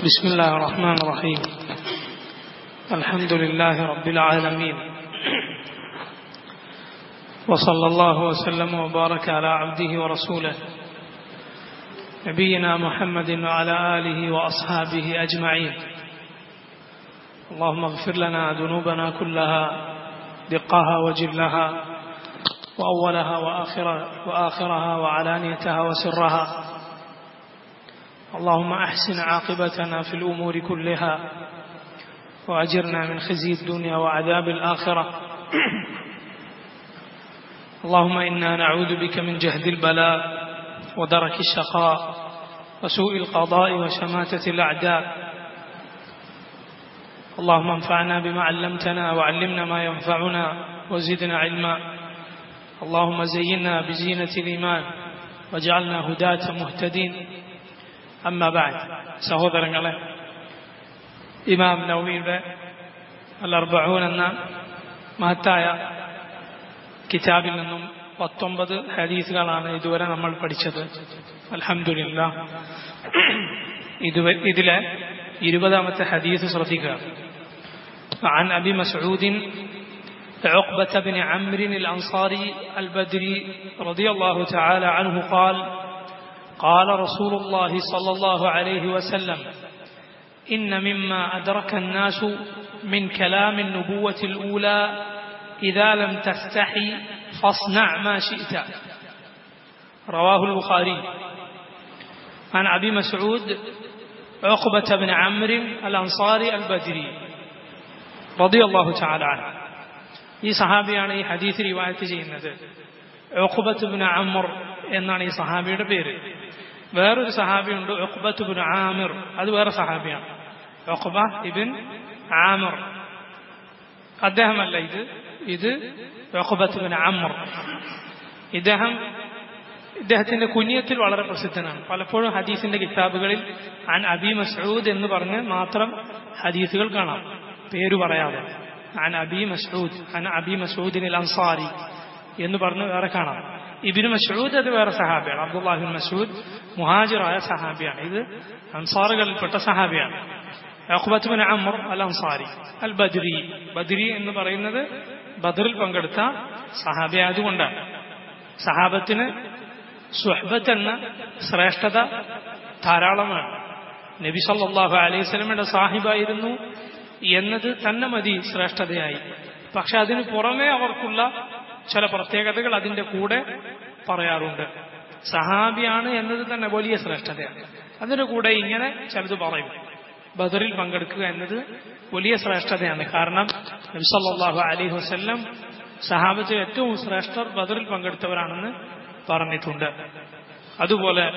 بسم الله الرحمن الرحيم الحمد لله رب العالمين وصلى الله وسلم وبارك على عبده ورسوله نبينا محمد وعلى آله وأصحابه أجمعين اللهم اغفر لنا ذنوبنا كلها دقها وجلها وأولها وآخرها, وآخرها وعلانيتها وسرها اللهم أحسن عاقبتنا في الأمور كلها وأجرنا من خزي الدنيا وعذاب الآخرة اللهم إنا نعوذ بك من جهد البلاء ودرك الشقاء وسوء القضاء وشماتة الأعداء اللهم انفعنا بما علمتنا وعلمنا ما ينفعنا وزدنا علما اللهم زينا بزينة الإيمان واجعلنا هداة مهتدين അമ്മ ബാദ് സഹോദരങ്ങളെ ഇമാം നവമിയുടെ അൽ അർബഊൻ എന്ന മഹത്തായ കിതാബിൽ നിന്നും പത്തൊമ്പത് ഹദീസുകളാണ് ഇതുവരെ നമ്മൾ പഠിച്ചത് അൽഹംദുലില്ല ഇതുവരെ ഇതിലെ ഇരുപതാമത്തെ ഹദീസ് ശ്രദ്ധിക്കുക عن أبي مسعود عقبة بن عمرو الأنصاري البدري رضي الله تعالى عنه قال قال رسول الله صلى الله عليه وسلم إن مما أدرك الناس من كلام النبوة الأولى إذا لم تستحي فاصنع ما شئت رواه البخاري عن أبي مسعود عقبة بن عمرو الأنصاري البدري رضي الله تعالى عنه ഈ സഹാബിയാണ് ഈ ഹദീസ് റിവായത്ത് ചെയ്യുന്നത് ഒഖുബത്ത് ബിൻ അമർ എന്നാണ് ഈ സഹാബിയുടെ പേര് വേറൊരു സഹാബിയുണ്ട് ഒഖുബത്ത് ബിൻ ആമിർ അത് വേറെ സഹാബിയാണ് ഒഖുബ ഇബിൻ ആമിർ അദ്ദേഹമല്ല ഇത് ഇത് ഒഖുബത്ത് ബിൻ അമർ ഇദ്ദേഹം ഇദ്ദേഹത്തിന്റെ കുഞ്ഞത്തിൽ വളരെ പ്രസിദ്ധനാണ് പലപ്പോഴും ഹദീസിന്റെ കിതാബുകളിൽ അൻ അബി മസൂദ് എന്ന് പറഞ്ഞ് മാത്രം ഹദീസുകൾ കാണാം പേര് പറയാതെ അൻ അബി മസൂദ് അൻ അബി മസൂദിൻ അൻസാരി എന്ന് പറഞ്ഞ് വേറെ കാണാം ഇബിന് മസൂദ് അത് വേറെ സഹാബിയാണ് അബ്ദുല്ലാഹിൻ മസൂദ് മുഹാജിറായ സഹാബിയാണ് ഇത് അൻസാറുകളിൽപ്പെട്ട സഹാബിയാണ് അഖ്ബത്തുബിൻ അമർ അൽ അൻസാരി അൽ ബദ്രി ബദ്രി എന്ന് പറയുന്നത് ബദറിൽ പങ്കെടുത്ത സഹാബി ആയതുകൊണ്ടാണ് സഹാബത്തിന് സുഹബത്ത് എന്ന ശ്രേഷ്ഠത ധാരാളമാണ് നബി സല്ലാഹു അലൈഹി സ്വലമയുടെ സാഹിബായിരുന്നു എന്നത് തന്നെ മതി ശ്രേഷ്ഠതയായി പക്ഷെ അതിനു പുറമെ അവർക്കുള്ള ചില പ്രത്യേകതകൾ അതിന്റെ കൂടെ പറയാറുണ്ട് സഹാബിയാണ് എന്നത് തന്നെ വലിയ ശ്രേഷ്ഠതയാണ് അതിന്റെ കൂടെ ഇങ്ങനെ ചിലത് പറയും ബദറിൽ പങ്കെടുക്കുക എന്നത് വലിയ ശ്രേഷ്ഠതയാണ് കാരണം നബ്സല്ലാഹു അലൈഹി വസ്ല്ലം സഹാബത്തിൽ ഏറ്റവും ശ്രേഷ്ഠർ ബദറിൽ പങ്കെടുത്തവരാണെന്ന് പറഞ്ഞിട്ടുണ്ട് അതുപോലെ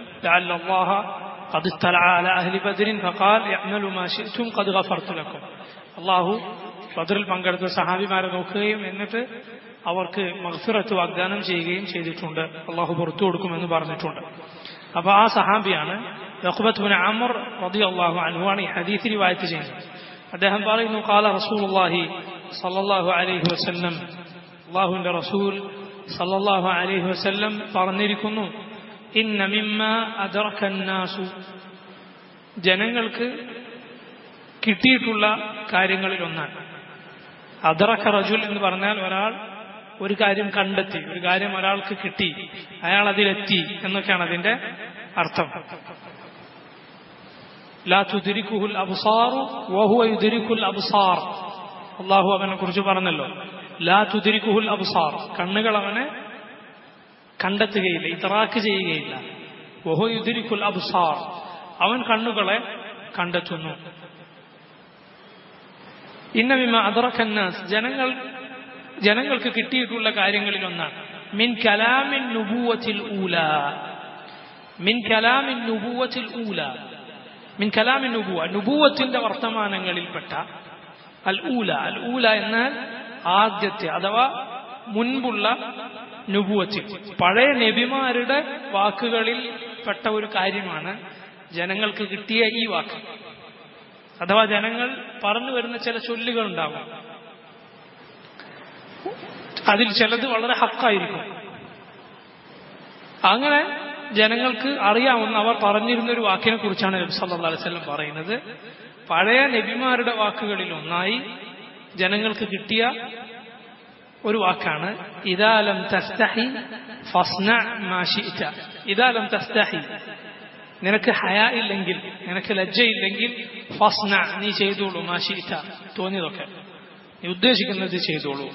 قد اطلع على أهل بدر فقال اعملوا ما شئتم قد غفرت لكم അള്ളാഹു ബദറിൽ പങ്കെടുത്ത സഹാബിമാരെ നോക്കുകയും എന്നിട്ട് അവർക്ക് മഗ്ഫിറത്ത് വാഗ്ദാനം ചെയ്യുകയും ചെയ്തിട്ടുണ്ട് അള്ളാഹു പുറത്തു കൊടുക്കുമെന്ന് പറഞ്ഞിട്ടുണ്ട് അപ്പൊ ആ സഹാബിയാണ് ബിൻ അമർ റതി അള്ളാഹു അനുവാണ് ഈ ഹദീസിൽ വായിച്ച് ചെയ്യുന്നത് അദ്ദേഹം പറയുന്നു കാല റസൂലുള്ളാഹി സല്ലല്ലാഹു അലൈഹി വസല്ലം അള്ളാഹുവിന്റെ റസൂൽ സല്ലല്ലാഹു അലൈഹി വസല്ലം പറഞ്ഞിരിക്കുന്നു ഇന്ന മിമ്മ അദറക്കന്നാസു ജനങ്ങൾക്ക് കിട്ടിയിട്ടുള്ള കാര്യങ്ങളിൽ ഒന്നാണ് അദറക്ക റജുൽ എന്ന് പറഞ്ഞാൽ ഒരാൾ ഒരു കാര്യം കണ്ടെത്തി ഒരു കാര്യം ഒരാൾക്ക് കിട്ടി അയാൾ അതിലെത്തി എന്നൊക്കെയാണ് അതിന്റെ അർത്ഥം ലാ തുദിരിക്കുഹുൽ അബ്സാറു വഹുവ യുദിരിക്കുൽ അബ്സാർ അള്ളാഹു അവനെ കുറിച്ച് പറഞ്ഞല്ലോ ലാ തുദിരിക്കുഹുൽ അബ്സാർ കണ്ണുകൾ അവനെ കണ്ടെത്തുകയില്ല ഇതറാക്ക് ചെയ്യുകയില്ല വഹു യുദിരിക്കുൽ അബ്സാർ അവൻ കണ്ണുകളെ കണ്ടെത്തുന്നു ഇന്നവിമ അതറക്കന്നാസ് ജനങ്ങൾ ജനങ്ങൾക്ക് കിട്ടിയിട്ടുള്ള കാര്യങ്ങളിൽ ഒന്നാണ് മിൻ കലാമിൻ നുബൂവത്തിൽ ഊല മിൻ കലാമിൻ നുബൂവത്തിൽ ഊല മിൻ കലാമിൻ നുബൂവ നുബൂവത്തിന്റെ വർത്തമാനങ്ങളിൽപ്പെട്ട അൽ ഊല അൽ ഊല എന്നാൽ ആദ്യത്തെ അഥവാ മുൻപുള്ള നുബൂവത്തിൽ പഴയ നബിമാരുടെ വാക്കുകളിൽ പെട്ട ഒരു കാര്യമാണ് ജനങ്ങൾക്ക് കിട്ടിയ ഈ വാക്ക് അഥവാ ജനങ്ങൾ പറഞ്ഞു വരുന്ന ചില ചൊല്ലുകൾ ഉണ്ടാകും അതിൽ ചിലത് വളരെ ഹക്കായിരിക്കും അങ്ങനെ ജനങ്ങൾക്ക് അറിയാവുന്ന അവർ പറഞ്ഞിരുന്ന ഒരു വാക്കിനെ കുറിച്ചാണ് നബി സല്ലല്ലാഹു അലൈഹി വസല്ലം പറയുന്നത് പഴയ നബിമാരുടെ വാക്കുകളിൽ ഒന്നായി ജനങ്ങൾക്ക് കിട്ടിയ ഒരു വാക്കാണ് ഇദാലം തസ്തഹി ഫസ്ന മാഷിറ്റ ഇദാലം തസ്തഹി നിനക്ക് ഹയ ഇല്ലെങ്കിൽ നിനക്ക് ലജ്ജയില്ലെങ്കിൽ ഫസ്ന നീ ചെയ്തോളൂ മാഷിറ്റ തോന്നിയതൊക്കെ നീ ഉദ്ദേശിക്കുന്നത് ചെയ്തോളൂ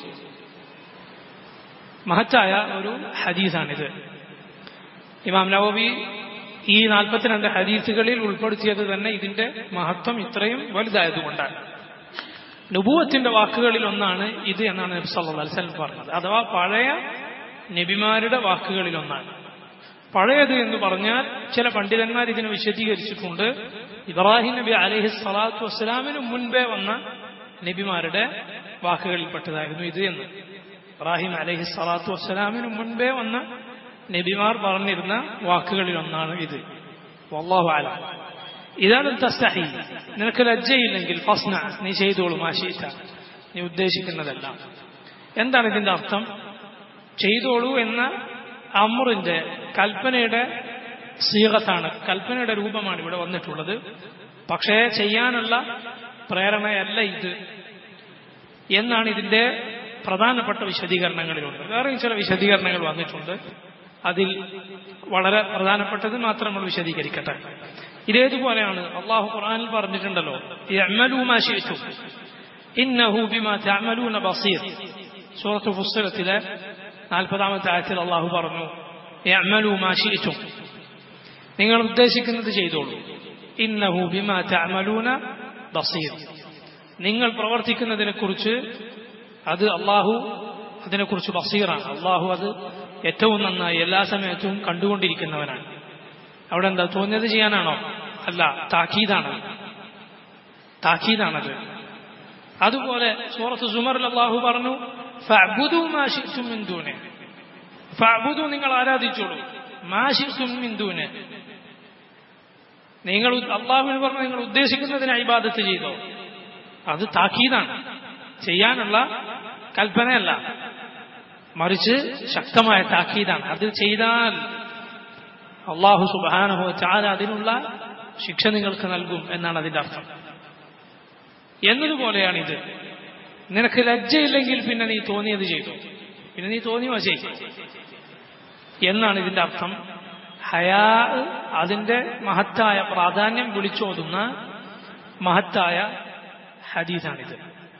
മഹത്തായ ഒരു ഹദീസാണിത് ഇമാം നവവി ഈ നാൽപ്പത്തിരണ്ട് ഹദീസുകളിൽ ഉൾപ്പെടുത്തിയത് തന്നെ ഇതിന്റെ മഹത്വം ഇത്രയും വലുതായതുകൊണ്ടാണ് നുബൂവത്തിന്റെ വാക്കുകളിൽ ഒന്നാണ് ഇത് എന്നാണ് നബി സല്ലല്ലാഹു അലൈഹി വസല്ലം പറഞ്ഞത് അഥവാ പഴയ നബിമാരുടെ വാക്കുകളിൽ ഒന്നാണ് പഴയത് എന്ന് പറഞ്ഞാൽ ചില പണ്ഡിതന്മാർ ഇതിനെ വിശദീകരിച്ചിട്ടുണ്ട് ഇബ്രാഹിം നബി അലൈഹി സ്വലാത്തു വസ്സലാമിന് മുൻപേ വന്ന നബിമാരുടെ വാക്കുകളിൽപ്പെട്ടതായിരുന്നു ഇത് എന്ന് ഇബ്രാഹിം അലൈഹി സ്വലാത്തു വസ്സലാമിന് മുൻപേ വന്ന നബിമാർ പറഞ്ഞിരുന്ന വാക്കുകളിൽ ഒന്നാണ് ഇത് വല്ലാഹു അലം ഇതാണ് തസ്തഹി നിനക്ക് ലജ്ജയില്ലെങ്കിൽ ഫസ്ന നീ ചെയ്തോളൂ മാഷീത്ത നീ ഉദ്ദേശിക്കുന്നതല്ല എന്താണ് ഇതിന്റെ അർത്ഥം ചെയ്തോളൂ എന്ന അമറിന്റെ കൽപ്പനയുടെ സീകത്താണ് കൽപ്പനയുടെ രൂപമാണ് ഇവിടെ വന്നിട്ടുള്ളത് പക്ഷേ ചെയ്യാനുള്ള പ്രേരണയല്ല ഇത് എന്നാണ് ഇതിന്റെ പ്രധാനപ്പെട്ട വിശദീകരണങ്ങളിലുണ്ട് വേറെയും ചില വിശദീകരണങ്ങൾ വന്നിട്ടുണ്ട് അതിൽ വളരെ പ്രധാനപ്പെട്ടത് മാത്രം നമ്മൾ വിശദീകരിക്കട്ടെ ഇതേതുപോലെയാണ് അള്ളാഹു ഖുർആനിൽ പറഞ്ഞിട്ടുണ്ടല്ലോ "ഇഅ്മലൂ മാ ശിഅ്തും ഇന്നഹു ബിമാ തഅമലൂന ബസീർ സൂറത്ത് ഫുസ്സിലത്തിലെ നാൽപ്പതാമത്തെ ആയത്തിൽ അള്ളാഹു പറഞ്ഞു "ഇഅ്മലൂ മാ ശിഅ്തും നിങ്ങൾ ഉദ്ദേശിക്കുന്നത് ചെയ്തോളൂ ഇന്നഹു ബിമാ തഅമലൂന ബസീർ നിങ്ങൾ പ്രവർത്തിക്കുന്നതിനെ കുറിച്ച് അത് അള്ളാഹു അതിനെക്കുറിച്ച് ബസീറാണ് അള്ളാഹു അത് ഏറ്റവും നന്നായി എല്ലാ സമയത്തും കണ്ടുകൊണ്ടിരിക്കുന്നവനാണ് അവിടെ എന്താ തോന്നിയത് ചെയ്യാനാണോ അല്ല താക്കീതാണ് താക്കീതാണത് അതുപോലെ സൂറത്ത് സുമറിൽ അള്ളാഹു പറഞ്ഞു ഫഅ്ബുദൂ മാ ശിഅ്തും മിൻ ദൂനെ ഫഅ്ബുദൂ നിങ്ങൾ ആരാധിച്ചോളൂ മാ ശിഅ്തും മിൻ ദൂനെ നിങ്ങൾ അള്ളാഹുവിന് പറഞ്ഞു നിങ്ങൾ ഉദ്ദേശിക്കുന്നതിന് ഇബാദത്ത് ചെയ്തോ അത് താക്കീതാണ് ചെയ്യാനുള്ള കൽപ്പനയല്ല മറിച്ച് ശക്തമായ താക്കീതാണ് അത് ചെയ്താൽ അള്ളാഹു സുബാനഹോ ചാല അതിനുള്ള ശിക്ഷ നിങ്ങൾക്ക് നൽകും എന്നാണ് അതിന്റെ അർത്ഥം എന്നതുപോലെയാണിത് നിനക്ക് ലജ്ജയില്ലെങ്കിൽ പിന്നെ നീ തോന്നിയത് ചെയ്തു പിന്നെ നീ തോന്നിയോ ചെയ്തു എന്നാണ് ഇതിന്റെ അർത്ഥം ഹയാ അതിന്റെ മഹത്തായ പ്രാധാന്യം വിളിച്ചോതുന്ന മഹത്തായ ഹദീസാണിത്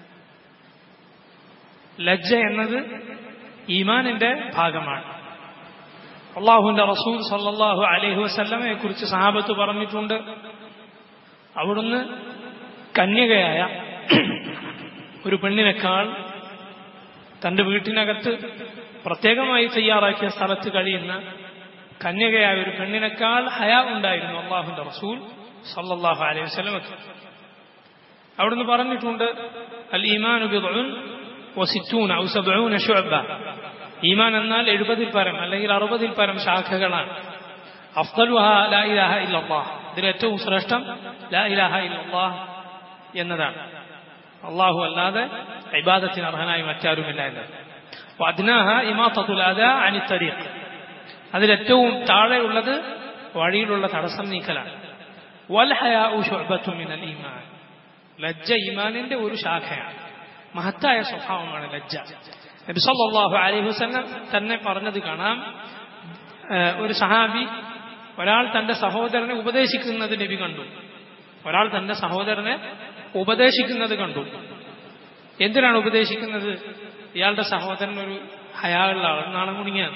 ലജ്ജ എന്നത് ഈമാനിന്റെ ഭാഗമാണ് അള്ളാഹുവിന്റെ റസൂൽ സല്ലാഹു അലൈഹി വസല്ലമയെ കുറിച്ച് സഹാബത്ത് പറഞ്ഞിട്ടുണ്ട് അവിടുന്ന് കന്യകയായ ഒരു പെണ്ണിനേക്കാൾ തന്റെ വീട്ടിനകത്ത് പ്രത്യേകമായി തയ്യാറാക്കിയ സ്ഥലത്ത് കഴിയുന്ന കന്യകയായ ഒരു പെണ്ണിനേക്കാൾ ഹയ ഉണ്ടായിരുന്നു അള്ളാഹുന്റെ റസൂൽ സല്ലാഹു അലൈഹി വസല്ലമക്ക് അവിടുന്ന് പറഞ്ഞിട്ടുണ്ട് അൽ ഈമാനു ബിദ്ഉൻ വസിറ്റൂന ഔ സബ്ഊന ശുഅബ ഈമാൻ എന്നാൽ എഴുപതിൽ പരം അല്ലെങ്കിൽ അറുപതിൽ പരം ശാഖകളാണ് അഫ്ദലുഹ ലാ ഇലാഹ ഇല്ലല്ലാഹ് ഇതിൽ ഏറ്റവും ശ്രേഷ്ഠം ലാ ഇലാഹ ഇല്ലല്ലാഹ് എന്നതാണ് അള്ളാഹു അല്ലാതെ ഇബാദത്തിന് അർഹനായി മറ്റാരുമില്ല എന്നത് അദ്നാഹ ഇമാത്തത്തുൽ അദ അനി തരീഖ് അതിലേറ്റവും താഴെയുള്ളത് വഴിയിലുള്ള തടസ്സം നീക്കലാണ് വൽ ഹയാഉ ശുഅബത്തു മിനൽ ഈമാൻ ലജ്ജ ഈമാനിന്റെ ഒരു ശാഖയാണ് മഹത്തായ സ്വഭാവമാണ് ലജ്ജ നബി സല്ലല്ലാഹു അലൈഹി വസല്ലം തന്നെ പറഞ്ഞത് കാണാം ഒരു സഹാബി ഒരാൾ തന്റെ സഹോദരനെ ഉപദേശിക്കുന്നത് നബി കണ്ടു ഒരാൾ തന്റെ സഹോദരനെ ഉപദേശിക്കുന്നത് കണ്ടു എന്തിനാണ് ഉപദേശിക്കുന്നത് ഇയാളുടെ സഹോദരൻ ഒരു ഹയാളുള്ള ആൾ നാണം കുടുങ്ങിയാണ്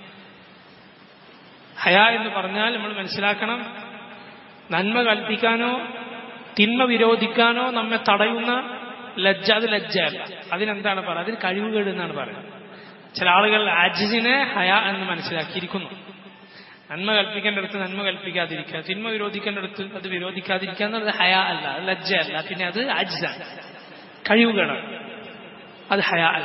ഹയ എന്ന് പറഞ്ഞാൽ നമ്മൾ മനസ്സിലാക്കണം നന്മ കൽപ്പിക്കാനോ തിന്മ വിരോധിക്കാനോ നമ്മെ തടയുന്ന ലജ്ജ അത് ലജ്ജയല്ല അതിനെന്താണ് പറയുക അതിന് കഴിവുകേട് എന്നാണ് പറയുന്നത് ചില ആളുകൾ ആജിസിനെ ഹയ എന്ന് മനസ്സിലാക്കിയിരിക്കുന്നു നന്മ കൽപ്പിക്കേണ്ടടുത്ത് നന്മ കൽപ്പിക്കാതിരിക്കുക തിന്മ വിരോധിക്കേണ്ടടുത്ത് അത് വിരോധിക്കാതിരിക്കുക എന്നുള്ളത് ഹയ അല്ല അത് ലജ്ജയല്ല പിന്നെ അത് ആജിസാണ് കഴിവുകേടാണ് അത് ഹയ അല്ല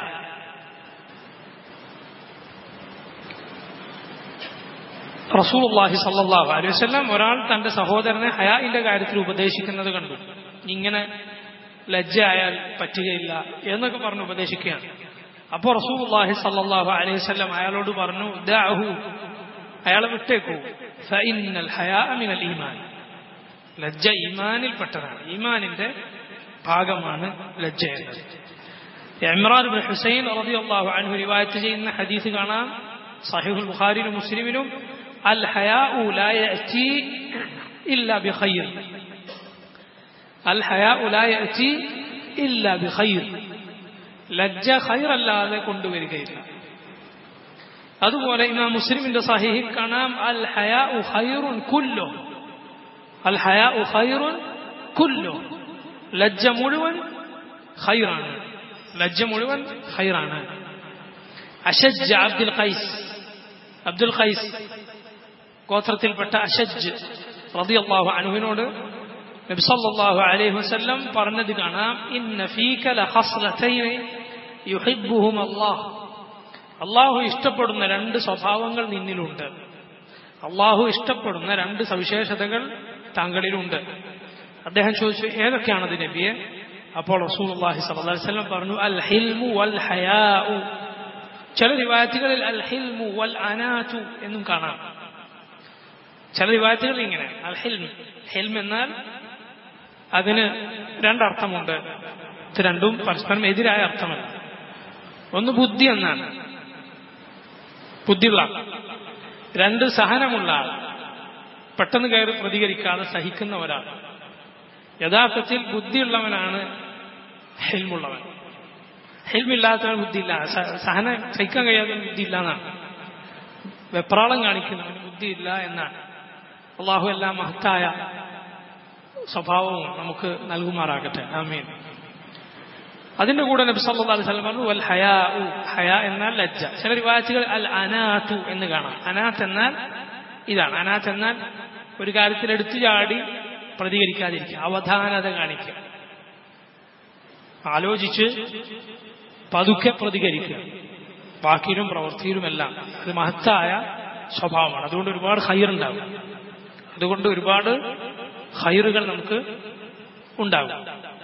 റസൂലുള്ളാഹി സല്ലല്ലാഹു അലൈഹി വസല്ലം ഒരാൾ തന്റെ സഹോദരനെ ഹയാഇന്റെ കാര്യത്തിൽ ഉപദേശിക്കുന്നത് കണ്ടു ഇങ്ങനെ ലജ്ജ ആയാൽ പറ്റുകയില്ല എന്നൊക്കെ പറഞ്ഞ് ഉപദേശിക്കുകയാണ് അപ്പോൾ റസൂലുള്ളാഹി സല്ലല്ലാഹു അലൈഹി വസല്ലം അയാളോട് പറഞ്ഞു ദഅഹു അയാളെ വിട്ടേക്കൂ ഫഇന്നൽ ഹയാ മിനൽ ഈമാൻ ലജ്ജ ഈമാനിൽപ്പെട്ടതാണ് ഈമാനിന്റെ ഭാഗമാണ് ലജ്ജ എന്നത് ഇമ്രാൻ ബിൻ ഹുസൈൻ റളിയല്ലാഹു അൻഹു റിവായത്ത് ചെയ്യുന്ന ഹദീസ് കാണാം സഹീഹുൽ ബുഖാരിയിലും മുസ്ലിമിലും അൽ ഹയാഉ ലാ യഅതി ഇല്ലാ ബിഖൈർ അൽ ഹയാഉ ലാ യഅതി ഇല്ലാ ബിഖൈർ ലജ്ജ ഖൈറല്ലാതെ കൊണ്ടുവരികയില്ല അതുപോലെ ഇമാം മുസ്ലിമിന്റെ സഹീഹിൽ കാണാം അൽ ഹയാഉ ഖൈറുൻ കുല്ലു അൽ ഹയാഉ ഖൈറുൻ കുല്ലു ലജ്ജ മുഴുവൻ ഖൈറാണ് ലജ്ജ മുഴുവൻ ഖൈറാണ് അഷജ് അബ്ദുൽ ഖൈസ് അബ്ദുൽ ഖൈസ് ഗോത്രത്തിൽപ്പെട്ട അഷജ് റളിയല്ലാഹു അൻഹുവിനോട് നബി സല്ലല്ലാഹു അലൈഹി വസല്ലം പറഞ്ഞത് കാണാം ഇന്ന ഫീക ലഖസ്ലതൈൻ യുഹിബ്ബുഹും അല്ലാഹ് അള്ളാഹു ഇഷ്ടപ്പെടുന്ന രണ്ട് സ്വഭാവങ്ങൾ നിന്നിലുണ്ട് അള്ളാഹു ഇഷ്ടപ്പെടുന്ന രണ്ട് സവിശേഷതകൾ താങ്കളിലുണ്ട് അദ്ദേഹം ചോദിച്ചു ഏതൊക്കെയാണത് നബിയെ അപ്പോൾ റസൂൽ അള്ളാഹി സ്വല്ലം പറഞ്ഞു അൽ ഹിൽമു വൽ ഹയാഉ ചില റിവായത്തുകളിൽ അൽ ഹിൽമു വൽ അനാതു എന്നും കാണാം ചില റിവായത്തുകൾ ഇങ്ങനെ അൽ ഹിൽം ഹിൽം എന്നാൽ അതിന് രണ്ടർത്ഥമുണ്ട് ഇത് രണ്ടും പരസ്പരം എതിരായ അർത്ഥമല്ല ഒന്ന് ബുദ്ധി എന്നാണ് ബുദ്ധിയുള്ള ആൾ രണ്ട് സഹനമുള്ള ആൾ പെട്ടെന്ന് കയറി പ്രതികരിക്കാതെ സഹിക്കുന്ന ഒരാൾ യഥാർത്ഥത്തിൽ ബുദ്ധിയുള്ളവനാണ് ഹെൽമുള്ളവൻ ഹെൽമില്ലാത്തവൻ ബുദ്ധിയില്ല സഹനം സഹിക്കാൻ കഴിയാത്തവൻ ബുദ്ധിയില്ല എന്നാണ് വെപ്രാളം കാണിക്കുന്നവന് ബുദ്ധിയില്ല എന്നാണ് അള്ളാഹു എല്ലാം മഹത്തായ സ്വഭാവവും നമുക്ക് നൽകുമാറാകട്ടെ ആമീൻ അതിന്റെ കൂടെ നബി സല്ലല്ലാഹു അലൈഹി വസല്ലം പറഞ്ഞു വൽ ഹയാ ഹയാ എന്നാൽ ലജ്ജ ചില റിവായത്തുകൾ അൽ അനാത്തു എന്ന് കാണാം അനാത്ത് എന്നാൽ ഇതാണ് അനാത്ത് എന്നാൽ ഒരു കാര്യത്തിൽ എടുത്തു ചാടി പ്രതികരിക്കാതിരിക്കുക അവധാനത കാണിക്കുക ആലോചിച്ച് പതുക്കെ പ്രതികരിക്കുക വാക്കിലും പ്രവൃത്തിയിലുമെല്ലാം ഇത് മഹത്തായ സ്വഭാവമാണ് അതുകൊണ്ട് ഒരുപാട് ഹൈറുണ്ടാകും അതുകൊണ്ട് ഒരുപാട് ഹൈറുകൾ നമുക്ക് ഉണ്ടാകും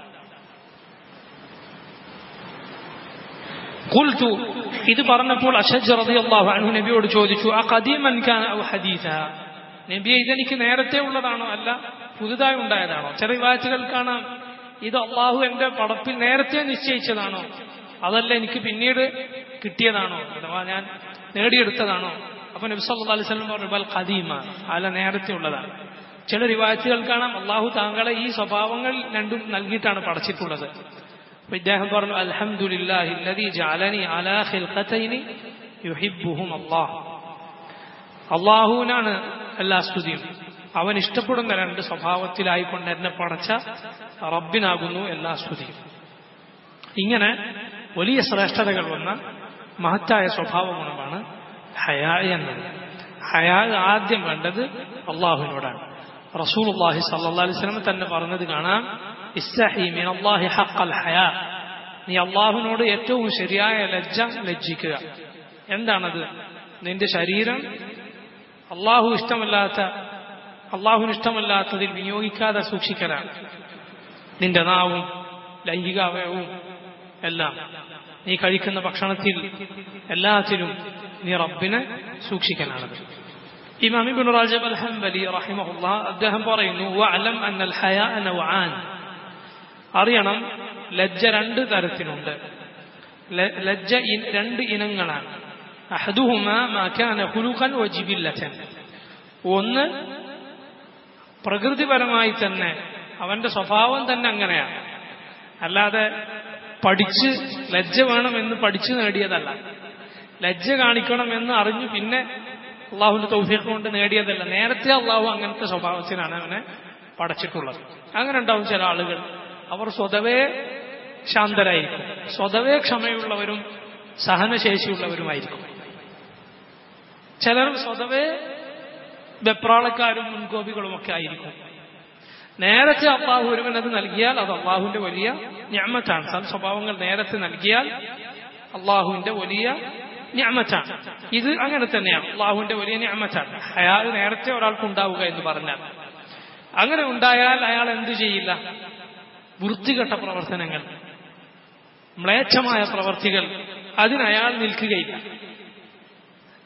قلت ഇത് പറഞ്ഞപ്പോൾ അഷജ് റളിയല്ലാഹു അൻഹു നബിയോട് ചോദിച്ചു ആ ഖദീമൻ കാന ഔ ഹദീസ നബിയെ ഇതെനിക്ക് നേരത്തെ ഉള്ളതാണോ അല്ല പുതുതായി ഉണ്ടായതാണോ ചില റിവായത്തുകൾ കാണാം ഇത് അള്ളാഹു എന്റെ പടപ്പിൽ നേരത്തെ നിശ്ചയിച്ചതാണോ അതല്ല എനിക്ക് പിന്നീട് കിട്ടിയതാണോ അഥവാ ഞാൻ നേടിയെടുത്തതാണോ അപ്പൊ നബി സല്ലല്ലാഹു അലൈഹി വസല്ലം പറഞ്ഞു ബൽ ഖദീമ അല്ല നേരത്തെ ഉള്ളതാണ് ചില റിവായത്തുകൾ കാണാം അള്ളാഹു താങ്കളെ ഈ സ്വഭാവങ്ങൾ രണ്ടും നൽകിയിട്ടാണ് പടച്ചിട്ടുള്ളത് അപ്പൊ ഇദ്ദേഹം പറഞ്ഞു അൽഹംദുലില്ലാഹി അല്ലദീ ജഅലനി അലാ ഖിൽഖതൈനി യുഹിബ്ബുഹും അല്ലാഹ് അള്ളാഹുവിനാണ് എല്ലാ സ്തുതിയും അവൻ ഇഷ്ടപ്പെടുന്ന രണ്ട് സ്വഭാവത്തിലായിക്കൊണ്ട് എന്നെ പടച്ച റബ്ബിനാകുന്നു എല്ലാ സ്തുതിയും ഇങ്ങനെ വലിയ ശ്രേഷ്ഠതകൾ വന്ന മഹത്തായ സ്വഭാവ ഗുണമാണ് ഹയാ എന്നത് ഹയാ ആദ്യം വേണ്ടത് അള്ളാഹുവിനോടാണ് റസൂൽ അള്ളാഹി സല്ലാ അലിസ്ലം തന്നെ പറഞ്ഞത് കാണാം ഇസ്തഹി മിൻ അള്ളാഹി ഹക്കൽ ഹയാ നീ അള്ളാഹുവിനോട് ഏറ്റവും ശരിയായ ലജ്ജ ലജ്ജിക്കുക എന്താണത് നിന്റെ ശരീരം അള്ളാഹു ഇഷ്ടമല്ലാത്ത അള്ളാഹുവിന് ഇഷ്ടമല്ലാത്തതിൽ വിനിയോഗിക്കാതെ സൂക്ഷിക്കലാണ് നിന്റെ നാവും ലൈംഗിക അവയവും എല്ലാം നീ കഴിക്കുന്ന ഭക്ഷണത്തിൽ എല്ലാത്തിലും നീ റബ്ബിനെ സൂക്ഷിക്കലാണത് ഇമാം ഇബ്ൻ റജബ് അൽ ഹംബലി റഹിമഹുല്ല അദ്ദേഹം പറയുന്നു വഅലം അന്നൽ ഹയാ നവആൻ അറിയണം ലജ്ജ രണ്ട് തരത്തിലുണ്ട് ലജ്ജ രണ്ട് ഇനങ്ങളാണ് അഹദുഹുമ മാ കാന ഖുലുഖൻ വജിബില്ലതൻ ഒന്ന് പ്രകൃതിപരമായി തന്നെ അവന്റെ സ്വഭാവം തന്നെ അങ്ങനെയാണ് അല്ലാതെ പഠിച്ച് ലജ്ജ വേണമെന്ന് പഠിച്ചു നേടിയതല്ല ലജ്ജ കാണിക്കണമെന്ന് അറിഞ്ഞു പിന്നെ അള്ളാഹുവിന്റെ തൗഫീഖ് കൊണ്ട് നേടിയതല്ല നേരത്തെ അള്ളാഹു അങ്ങനത്തെ സ്വഭാവത്തിനാണ് അവനെ പടച്ചിട്ടുള്ളത് അങ്ങനെ ഉണ്ടാവും ചില ആളുകൾ അവർ സ്വതവേ ശാന്തരായിരിക്കും സ്വതവേ ക്ഷമയുള്ളവരും സഹനശേഷിയുള്ളവരുമായിരിക്കും ചിലർ സ്വതവേ വെപ്രാളക്കാരും മുൻകോപികളുമൊക്കെ ആയിരിക്കും നേരത്തെ അള്ളാഹു ഒരുവൻ അത് നൽകിയാൽ അത് അള്ളാഹുവിന്റെ വലിയ ഞാമത്താണ് സൽ സ്വഭാവങ്ങൾ നേരത്തെ നൽകിയാൽ അള്ളാഹുവിന്റെ വലിയ ഞാമത്താണ് ഇത് അങ്ങനെ തന്നെയാണ് അള്ളാഹുവിന്റെ വലിയ ഞാമത്താണ് അയാൾ നേരത്തെ ഒരാൾക്ക് ഉണ്ടാവുക എന്ന് പറഞ്ഞാൽ അങ്ങനെ ഉണ്ടായാൽ അയാൾ എന്തു ചെയ്യില്ല വൃത്തികെട്ട പ്രവർത്തനങ്ങൾ മ്ലേച്ഛമായ പ്രവർത്തികൾ അതിനയാൾ നിൽക്കുകയില്ല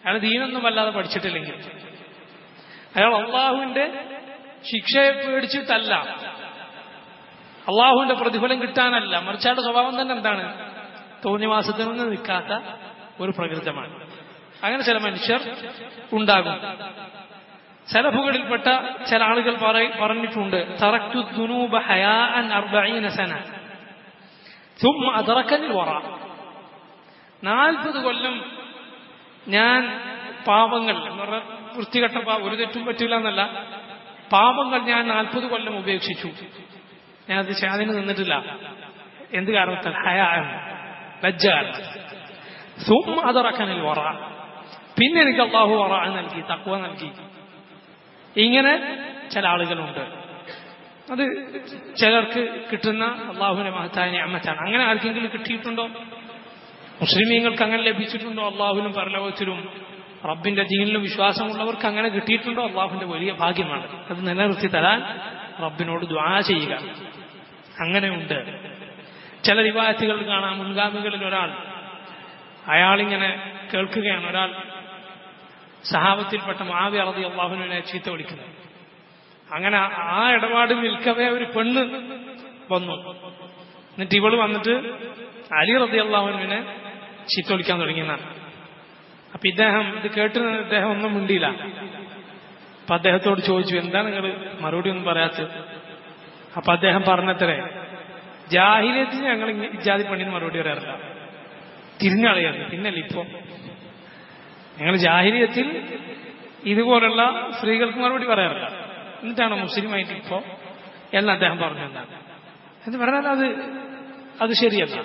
അയാൾ ദീനൊന്നും വല്ലാതെ പഠിച്ചിട്ടില്ലെങ്കിൽ അയാൾ അള്ളാഹുവിന്റെ ശിക്ഷയെ പേടിച്ചിട്ടല്ല അള്ളാഹുവിന്റെ പ്രതിഫലം കിട്ടാനല്ല മറിച്ച് അയാളുടെ സ്വഭാവം തന്നെ എന്താണ് തോന്നിവാസത്തിൽ നിന്ന് നിൽക്കാത്ത ഒരു പ്രകൃതമാണ് അങ്ങനെ ചില മനുഷ്യർ ഉണ്ടാകും സലഫുകളിൽപ്പെട്ട ചില ആളുകൾ പറ- പറഞ്ഞിട്ടുണ്ട് തറക്തു ദുനൂബ ഹയാഅൻ അർബഈന സന ثم أدركني الورع നാൽപ്പത് കൊല്ലം ഞാൻ പാപങ്ങൾ എന്ന് പറഞ്ഞാൽ വൃത്തികെട്ട പാ ഒരു തെറ്റും പറ്റില്ല എന്നല്ല പാപങ്ങൾ ഞാൻ നാൽപ്പത് കൊല്ലം ഉപേക്ഷിച്ചു ഞാൻ അത് ചെ- അതിന് നിന്നിട്ടില്ല എന്ത് കാരണത്താൽ ഹയാണ് ലജ്ജ കാരണം സും അതറക്കനിൽ വറ പിന്നെ എനിക്ക് അള്ളാഹു വറ നൽകി തക്വ നൽകി ഇങ്ങനെ ചില ആളുകളുണ്ട് അത് ചിലർക്ക് കിട്ടുന്ന അള്ളാഹുവിന്റെ മഹത്തായ നിയമത്താണ് അങ്ങനെ ആർക്കെങ്കിലും കിട്ടിയിട്ടുണ്ടോ മുസ്ലിമീങ്ങൾക്ക് അങ്ങനെ ലഭിച്ചിട്ടുണ്ടോ അള്ളാഹുവിനും പരലോകത്തിലും റബ്ബിന്റെ ദീനിലും വിശ്വാസമുള്ളവർക്ക് അങ്ങനെ കിട്ടിയിട്ടുണ്ടോ അള്ളാഹുവിന്റെ വലിയ ഭാഗ്യമാണ് അത് നിലനിർത്തി തരാൻ റബ്ബിനോട് ദ്വാ ചെയ്യുക അങ്ങനെയുണ്ട് ചില റിവായത്തുകൾ കാണാം മുൻഗാമികളിൽ ഒരാൾ അയാളിങ്ങനെ കേൾക്കുകയാണ് ഒരാൾ സഹാബത്തിൽപ്പെട്ട മാവി അറതി അള്ളാഹുവിനെ ചീത്ത വിളിക്കുന്നത് അങ്ങനെ ആ ഇടപാടിൽ നിൽക്കവേ ഒരു പെണ്ണ് വന്നു എന്നിട്ട് ഇവള് വന്നിട്ട് അലി റതി അള്ളാഹുവിനെ ചീത്ത വിളിക്കാൻ തുടങ്ങിയെന്നാണ് അപ്പൊ ഇദ്ദേഹം ഇത് കേട്ട് ഇദ്ദേഹം ഒന്നും മിണ്ടിയില്ല അപ്പൊ അദ്ദേഹത്തോട് ചോദിച്ചു എന്താ നിങ്ങൾ മറുപടി ഒന്നും പറയാത്തത് അപ്പൊ അദ്ദേഹം പറഞ്ഞത്രേ ജാഹിര്യത്തിന് ഞങ്ങൾ ഇങ്ങ- ഇജാതി പണിന് മറുപടി പറയാറില്ല തിരിഞ്ഞളയാണ് പിന്നല്ല ഇപ്പോ ഞങ്ങൾ ജാഹിര്യത്തിൽ ഇതുപോലുള്ള സ്ത്രീകൾക്ക് മറുപടി പറയാറില്ല എന്നിട്ടാണ് മുസ്ലിമായിട്ട് ഇപ്പോ എന്ന് അദ്ദേഹം പറഞ്ഞു എന്നാണ് എന്ന് പറഞ്ഞാൽ അത് അത് ശരിയല്ല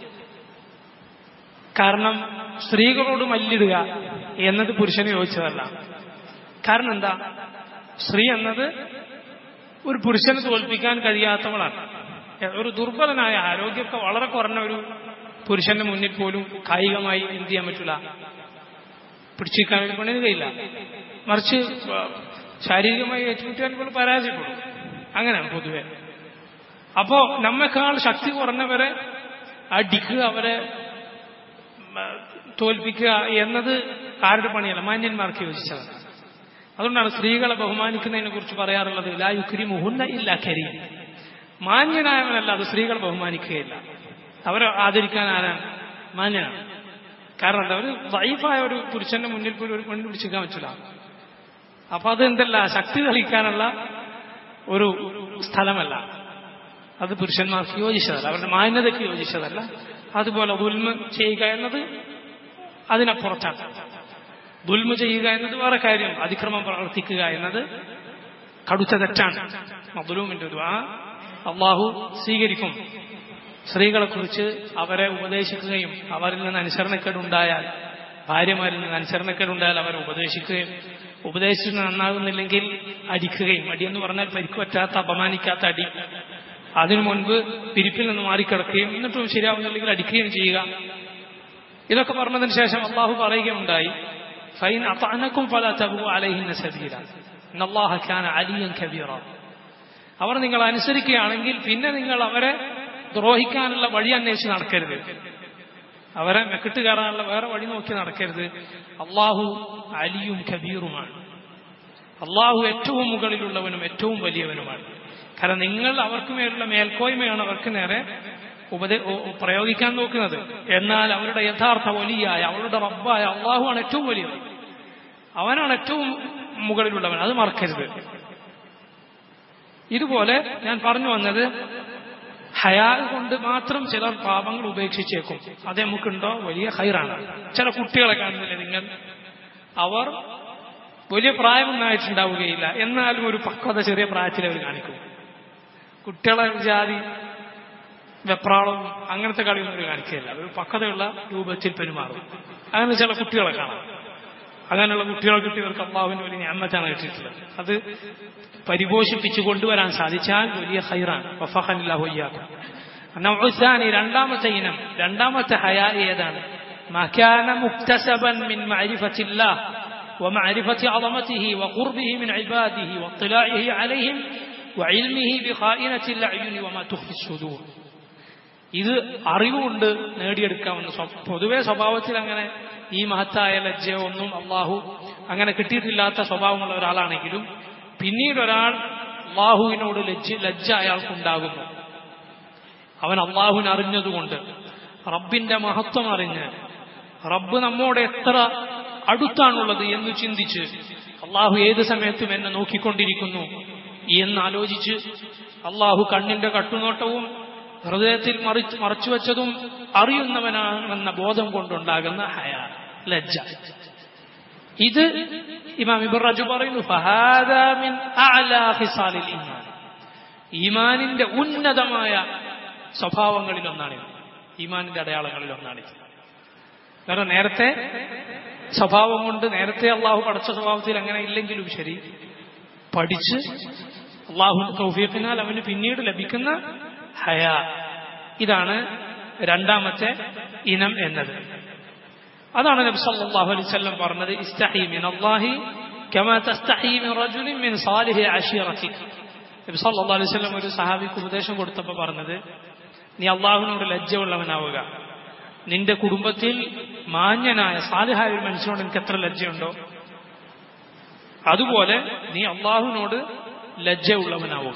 കാരണം സ്ത്രീകളോട് മല്ലിടുക എന്നത് പുരുഷന് യോജിച്ചതല്ല കാരണം എന്താ സ്ത്രീ എന്നത് ഒരു പുരുഷന് തോൽപ്പിക്കാൻ കഴിയാത്തവളാണ് ഒരു ദുർബലനായ ആരോഗ്യമൊക്കെ വളരെ കുറഞ്ഞ ഒരു പുരുഷന്റെ മുന്നിൽ പോലും കായികമായി എന്ത് ചെയ്യാൻ പറ്റില്ല പിടിച്ചിരിക്കാൻ വേണ്ടി പണിന് കഴിയില്ല മറിച്ച് ആ, ശാരീരികമായി ഏറ്റുമുട്ടിയാൽ ഇപ്പോൾ പരാജയപ്പെടും അങ്ങനെയാണ് പൊതുവെ അപ്പോ നമ്മെക്കാൾ ശക്തി കുറഞ്ഞവരെ അടിക്കുക അവരെ ആ, തോൽപ്പിക്കുക എന്നത് ആരുടെ പണിയല്ല മാന്യന്മാർക്ക് യോജിച്ചതാണ് അതുകൊണ്ടാണ് സ്ത്രീകളെ ബഹുമാനിക്കുന്നതിനെ കുറിച്ച് പറയാറുള്ളത് ലാ യുക്രി മുഹുന്ന ഇല്ല കരി മാന്യനായവനല്ല അത് സ്ത്രീകളെ ബഹുമാനിക്കുകയില്ല അവരെ ആദരിക്കാൻ ആരാണ് മാന്യനാണ് കാരണം എന്താ ഒരു വൈഫായ ഒരു പുരുഷന്റെ മുന്നിൽ പോലും ഒരു പെണ്ണ് പിടിച്ചിരിക്കാൻ പറ്റില്ല അപ്പൊ അത് എന്തല്ല ശക്തി തെളിയിക്കാനുള്ള ഒരു സ്ഥലമല്ല അത് പുരുഷന്മാർക്ക് യോജിച്ചതല്ല അവരുടെ മാന്യതയ്ക്ക് യോജിച്ചതല്ല അതുപോലെ ദുൽമ ചെയ്യുക എന്നത് അതിനപ്പുറത്താണ് ദുൽമ ചെയ്യുക എന്നത് വേറെ കാര്യം അതിക്രമം പ്രവർത്തിക്കുക എന്നത് കടുത്ത തെറ്റാണ് മധുലൂമിന്റെ ദുആ അള്ളാഹു സ്വീകരിക്കും സ്ത്രീകളെ കുറിച്ച് അവരെ ഉപദേശിക്കുകയും അവരിൽ നിന്ന് അനുസരണക്കേടുണ്ടായാൽ ഭാര്യമാരിൽ നിന്ന് അനുസരണക്കേടുണ്ടായാൽ അവരെ ഉപദേശിക്കുകയും ഉപദേശിച്ച് നന്നാകുന്നില്ലെങ്കിൽ അടിക്കുകയും അടിയെന്ന് പറഞ്ഞാൽ പരിക്ക് പറ്റാത്ത അപമാനിക്കാത്ത അടി അതിനു മുൻപ് പിരിപ്പിൽ നിന്ന് മാറിക്കിടക്കുകയും എന്നിട്ടും ശരിയാവുന്നില്ലെങ്കിൽ അടിക്കുകയും ചെയ്യുക ഇതൊക്കെ പറഞ്ഞതിന് ശേഷം അള്ളാഹു പറയുകയുണ്ടായി ഫൈൻ അത്തനക്കും പല തബു അലഹിന്ന സബീല അള്ളാഹ ഖാന അലിയൻ കബീറ അവർ നിങ്ങൾ അനുസരിക്കുകയാണെങ്കിൽ പിന്നെ നിങ്ങൾ അവരെ ദ്രോഹിക്കാനുള്ള വഴി അന്വേഷിച്ച് നടക്കരുത് അവരെ മെക്കിട്ട് കയറാനുള്ള വേറെ വഴി നോക്കി നടക്കരുത് അള്ളാഹു അലിയും കബീറുമാണ് അള്ളാഹു ഏറ്റവും മുകളിലുള്ളവനും ഏറ്റവും വലിയവനുമാണ് കാരണം നിങ്ങൾ അവർക്ക് മേലുള്ള മേൽക്കോയ്മയാണ് അവർക്ക് നേരെ ഉപദേ ഓ- ഓ- പ്രയോഗിക്കാൻ നോക്കുന്നത് എന്നാൽ അവരുടെ യഥാർത്ഥ വലിയായ അവരുടെ റബ്ബായ അള്ളാഹുവാണ് ഏറ്റവും വലിയത് അവനാണ് ഏറ്റവും മുകളിലുള്ളവൻ അത് മറക്കരുത് ഇതുപോലെ ഞാൻ പറഞ്ഞു വന്നത് ഹയാ കൊണ്ട് മാത്രം ചിലർ പാപങ്ങൾ ഉപേക്ഷിച്ചേക്കും അത് നമുക്കുണ്ടോ വലിയ ഹൈറാണ് ചില കുട്ടികളെ കാണുന്നില്ലേ നിങ്ങൾ അവർ വലിയ പ്രായമൊന്നും ആയിട്ടുണ്ടാവുകയില്ല എന്നാലും ഒരു പക്വത ചെറിയ പ്രായത്തിൽ അവർ കാണിക്കും കുട്ടികളെ ജാതി വെപ്രാളവും അങ്ങനത്തെ കളിയൊന്നും അവർ കാണിക്കുകയില്ല ഒരു പക്വതയുള്ള രൂപത്തിൽ പെരുമാറും അങ്ങനെ ചില കുട്ടികളെ കാണാം അങ്ങനെയുള്ള കുട്ടികളെ കിട്ടിയവർക്ക് അള്ളാഹുവിന്റെ വലിയ ഞാമത്താണ് കിട്ടിയിട്ടുള്ളത് അത് പരിപോഷിപ്പിച്ചു കൊണ്ടുവരാൻ സാധിച്ചാൽ വലിയ ഹൈറാണ് വഫഹനില്ലാഹുയ്യാക്കും നൗസാനി രണ്ടാമത്തെ ഇനം രണ്ടാമത്തെ ഹയാ ഏതാണ് മക്കാന മുക്തസബൻ മിൻ മഅരിഫത്തില്ലാ ومعرفة عظمته وقربه من عباده واطلاعه عليهم وعلمه بخائنة الأعين وما تخفي الصدور ഇത് അറിവുകൊണ്ട് നേടിയെടുക്കാമെന്ന് സ്വ- പൊതുവെ സ്വഭാവത്തിൽ അങ്ങനെ ഈ മഹത്തായ ലജ്ജയോ ഒന്നും അള്ളാഹു അങ്ങനെ കിട്ടിയിട്ടില്ലാത്ത സ്വഭാവമുള്ള ഒരാളാണെങ്കിലും പിന്നീട് ഒരാൾ അള്ളാഹുവിനോട് ലജ്ജ ലജ്ജ അയാൾക്കുണ്ടാകുന്നു അവൻ അള്ളാഹുവിനെ അറിഞ്ഞതുകൊണ്ട് റബ്ബിന്റെ മഹത്വം അറിഞ്ഞ് റബ്ബ് നമ്മോട് എത്ര അടുത്താണുള്ളത് എന്ന് ചിന്തിച്ച് അള്ളാഹു ഏത് സമയത്തും എന്നെ നോക്കിക്കൊണ്ടിരിക്കുന്നു എന്ന് ആലോചിച്ച് അള്ളാഹു കണ്ണിന്റെ കട്ടുനോട്ടവും ഹൃദയത്തിൽ മറി മറച്ചുവെച്ചതും അറിയുന്നവനാണെന്ന ബോധം കൊണ്ടുണ്ടാകുന്ന ഹയ ലജ്ജ ഇത് ഇമാം ഇബർ റജു പറയുന്നു ഫഹാദാ മിൻ അഅലാ ഖിസാലിൽ ഈമാൻ ഈമാനിന്റെ ഉന്നതമായ സ്വഭാവങ്ങളിൽ ഒന്നാണിത് ഈമാനിന്റെ അടയാളങ്ങളിൽ ഒന്നാണിത് കാരണം നേരത്തെ സ്വഭാവം കൊണ്ട് നേരത്തെ അള്ളാഹു പടച്ച സ്വഭാവത്തിൽ അങ്ങനെ ഇല്ലെങ്കിലും ശരി പഠിച്ച് അള്ളാഹു തൗഫീഖിനാൽ അവന് പിന്നീട് ലഭിക്കുന്ന ഹയ ഇതാണ് രണ്ടാമത്തെ ഇനം എന്നത് അതാണ് നബി സല്ലല്ലാഹു അലൈഹി വസല്ലം പറഞ്ഞത് ഇസ്തഹി മിൻ അല്ലാഹി കമാ തസ്തഹി മിൻ റജുലിൻ മിൻ സാലിഹി അശീറതിക നബി സല്ലല്ലാഹു അലൈഹി വസല്ലം ഒരു സഹാബിക്ക് ഉപദേശം കൊടുത്തപ്പോൾ പറഞ്ഞത് നീ അള്ളാഹുവിനോട് ലജ്ജയുള്ളവനാവുക നിന്റെ കുടുംബത്തിൽ മാന്യനായ സാലിഹായ ഒരു മനുഷ്യനോട് നിനക്ക് എത്ര ലജ്ജയുണ്ടോ അതുപോലെ നീ അള്ളാഹുവിനോട് ലജ്ജയുള്ളവനാവുക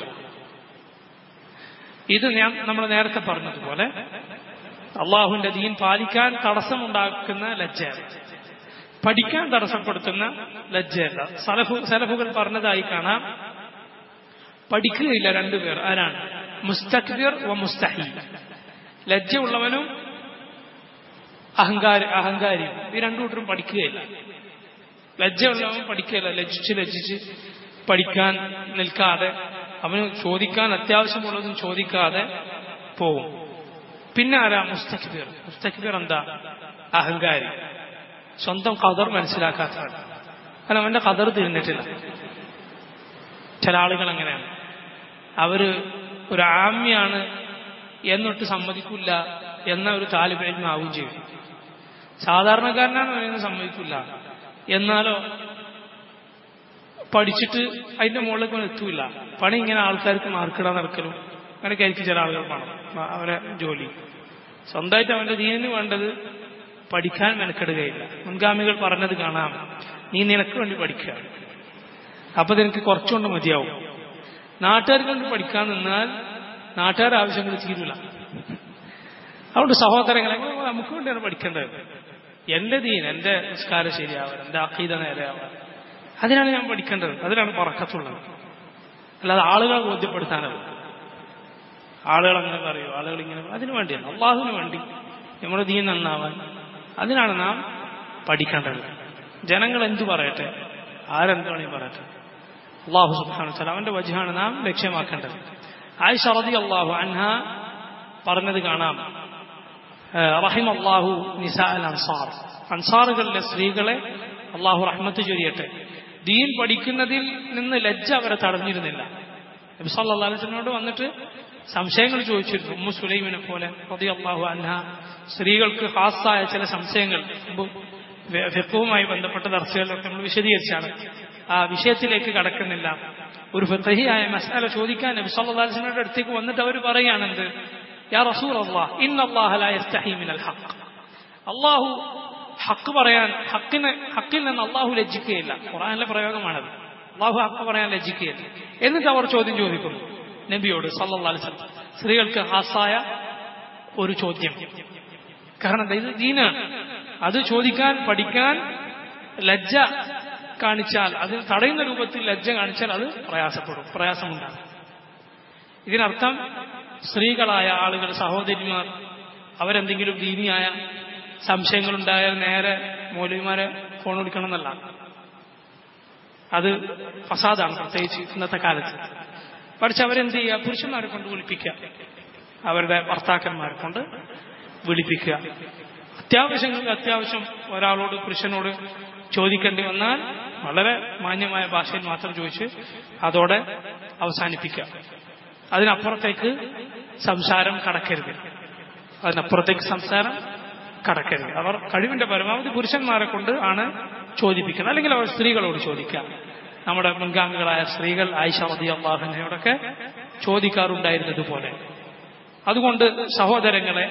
ഇത് ഞാൻ നമ്മൾ നേരത്തെ പറഞ്ഞതുപോലെ അള്ളാഹുവിന്റെ ദീൻ പാലിക്കാൻ തടസ്സമുണ്ടാക്കുന്ന ലജ്ജയല്ല പഠിക്കാൻ തടസ്സപ്പെടുത്തുന്ന ലജ്ജയല്ല സലഫു സലഫുകൾ പറഞ്ഞതായി കാണാം പഠിക്കുകയില്ല രണ്ടുപേർ ആരാണ് മുസ്തക്ബിർ വ മുസ്തഹി ലജ്ജയുള്ളവനും അഹങ്കാരി അഹങ്കാരിയും ഈ രണ്ടു കൂട്ടരും പഠിക്കുകയില്ല ലജ്ജയുള്ളവൻ പഠിക്കുകയില്ല ലജ്ജിച്ച് ലജ്ജിച്ച് പഠിക്കാൻ നിൽക്കാതെ അവന് ചോദിക്കാൻ അത്യാവശ്യമുള്ളതും ചോദിക്കാതെ പോവും പിന്നെ ആരാ മുസ്തക്ബിർ മുസ്തക്ബിർ എന്താ അഹങ്കാരി സ്വന്തം കദർ മനസ്സിലാക്കാത്തവൻ കാരണം അവന്റെ കദർ തിരിഞ്ഞിട്ടില്ല ചില ആളുകൾ അങ്ങനെയാണ് അവര് ഒരു ആമ്യാണ് എന്നിട്ട് സമ്മതിക്കില്ല എന്ന ഒരു താലിബേലും ആവുകയും ചെയ്യും സാധാരണക്കാരനാണ് അവനൊന്നും സമ്മതിക്കില്ല എന്നാലോ പഠിച്ചിട്ട് അതിന്റെ മുകളിലേക്ക് അവൻ എത്തൂല പണി ഇങ്ങനെ ആൾക്കാർക്ക് മാർക്കിടാൻ നടക്കലും അങ്ങനെ ആയിരിക്കും ചില ആളുകൾ പണം ആ, അവരെ ജോലി സ്വന്തമായിട്ട് അവന്റെ ദീനിന് വേണ്ടത് പഠിക്കാൻ മെനക്കെടുകയില്ല മുൻഗാമികൾ പറഞ്ഞത് കാണാം നീ നിനക്ക് വേണ്ടി പഠിക്കുക അപ്പൊ നിനക്ക് കുറച്ചുകൊണ്ട് മതിയാവും നാട്ടുകാർക്ക് വേണ്ടി പഠിക്കാൻ നിന്നാൽ നാട്ടുകാരുടെ ആവശ്യങ്ങൾ തീരൂല അതുകൊണ്ട് സഹോദരങ്ങളെ നമുക്ക് വേണ്ടിയാണ് പഠിക്കേണ്ടത് എന്റെ ദീൻ എന്റെ നിസ്കാരം ശരിയാവാൻ എന്റെ അഖീത നേരെയാവാൻ അതിനാണ് ഞാൻ പഠിക്കേണ്ടത് അതിനാണ് പറക്കത്തുള്ളത് അല്ലാതെ ആളുകളെ ബോധ്യപ്പെടുത്താനല്ല ആളുകൾ അങ്ങനെ പറയൂ ആളുകൾ ഇങ്ങനെ പറയും. അതിനു വേണ്ടിയല്ല അള്ളാഹുവിന് വേണ്ടി നമ്മുടെ ദീൻ നന്നാവാൻ അതിനാണ് നാം പഠിക്കേണ്ടത് ജനങ്ങൾ എന്തു പറയട്ടെ ആരെന്ത് വേണമെങ്കിൽ പറയട്ടെ അള്ളാഹു സുബ്ഹാനഹു വ തആല അവന്റെ വജഹാണ് നാം ലക്ഷ്യമാക്കേണ്ടത് ആയിഷ റളിയല്ലാഹു അൻഹ പറഞ്ഞത് കാണാം റഹിം അള്ളാഹു നിസാ അൽ അൻസാർ അൻസാറുകളിലെ സ്ത്രീകളെ അള്ളാഹു റഹ്മത്ത് ചൊരിയട്ടെ ദീൻ പഠിക്കുന്നതിൽ നിന്ന് ലജ്ജ അവരെ തടഞ്ഞിരുന്നില്ല നബി സല്ലല്ലാഹു അലൈഹി വസല്ലമയോട് വന്നിട്ട് സംശയങ്ങൾ ചോദിച്ചിരുന്നു ഉമ്മു സുലൈമിനെ പോലെ റളിയല്ലാഹു അൻഹ സ്ത്രീകൾക്ക് ഖാസായ ചില സംശയങ്ങൾ മുമ്പ് ഫിഖുവുമായി ബന്ധപ്പെട്ട ദർശകളിലൊക്കെ നമ്മൾ വിശദീകരിച്ചാണ് ആ വിഷയത്തിലേക്ക് കടക്കുന്നില്ല ഒരു ഫിഖഹിയായ മസാല ചോദിക്കാൻ നബി സല്ലല്ലാഹു അലൈഹി വസല്ലമയുടെ അടുത്തേക്ക് വന്നിട്ട് അവർ പറയുകയാണെന്ത് യാ റസൂൽ അള്ളാഹ് ഇന്നല്ലാഹ ലാ യസ്തഹി മിനൽ ഹഖ് അള്ളാഹു ഹക്ക് പറയാൻ ഹക്കിന് ഹക്കിൽ നിന്ന് അള്ളാഹു ലജ്ജിക്കുകയില്ല ഖുറാനിലെ പ്രയോഗമാണത് അള്ളാഹു ഹക്ക് പറയാൻ ലജ്ജിക്കുകയില്ല എന്നിട്ട് അവർ ചോദ്യം ചോദിക്കുന്നു നബിയോട് സല്ലല്ലാഹു അലൈഹി വസല്ലം സ്ത്രീകൾക്ക് ഹാസായ ഒരു ചോദ്യം കാരണം എന്താ? ഇത് ദീനാണ് അത് ചോദിക്കാൻ പഠിക്കാൻ ലജ്ജ കാണിച്ചാൽ അത് തടയുന്ന രൂപത്തിൽ ലജ്ജ കാണിച്ചാൽ അത് പ്രയാസപ്പെടും പ്രയാസമുണ്ടാകും ഇതിനർത്ഥം സ്ത്രീകളായ ആളുകൾ സഹോദരിമാർ അവരെന്തെങ്കിലും ദീനിയായ സംശയങ്ങളുണ്ടായാൽ നേരെ മൗലവിമാരെ ഫോൺ വിളിക്കണം എന്നല്ല അത് ഫസാദാണ് പ്രത്യേകിച്ച് ഇന്നത്തെ കാലത്ത് പഠിച്ച് അവരെന്ത് ചെയ്യുക പുരുഷന്മാരെ കൊണ്ട് വിളിപ്പിക്കുക അവരുടെ ഭർത്താക്കന്മാരെ കൊണ്ട് വിളിപ്പിക്കുക അത്യാവശ്യങ്ങൾക്ക് അത്യാവശ്യം ഒരാളോട് പുരുഷനോട് ചോദിക്കേണ്ടി വന്നാൽ വളരെ മാന്യമായ ഭാഷയിൽ മാത്രം ചോദിച്ച് അതോടെ അവസാനിപ്പിക്കുക അതിനപ്പുറത്തേക്ക് സംസാരം കടക്കരുത് അതിനപ്പുറത്തേക്ക് സംസാരം കടക്കരുത് അവർ കഴിവിന്റെ പരമാവധി പുരുഷന്മാരെ കൊണ്ട് ആണ് ചോദിപ്പിക്കുന്നത് അല്ലെങ്കിൽ അവർ സ്ത്രീകളോട് ചോദിക്കാം നമ്മുടെ മുൻഗാമികളായ സ്ത്രീകൾ ആയിഷ റതി അള്ളാഹുനയോടൊക്കെ ചോദിക്കാറുണ്ടായിരുന്നതുപോലെ അതുകൊണ്ട് സഹോദരങ്ങളെ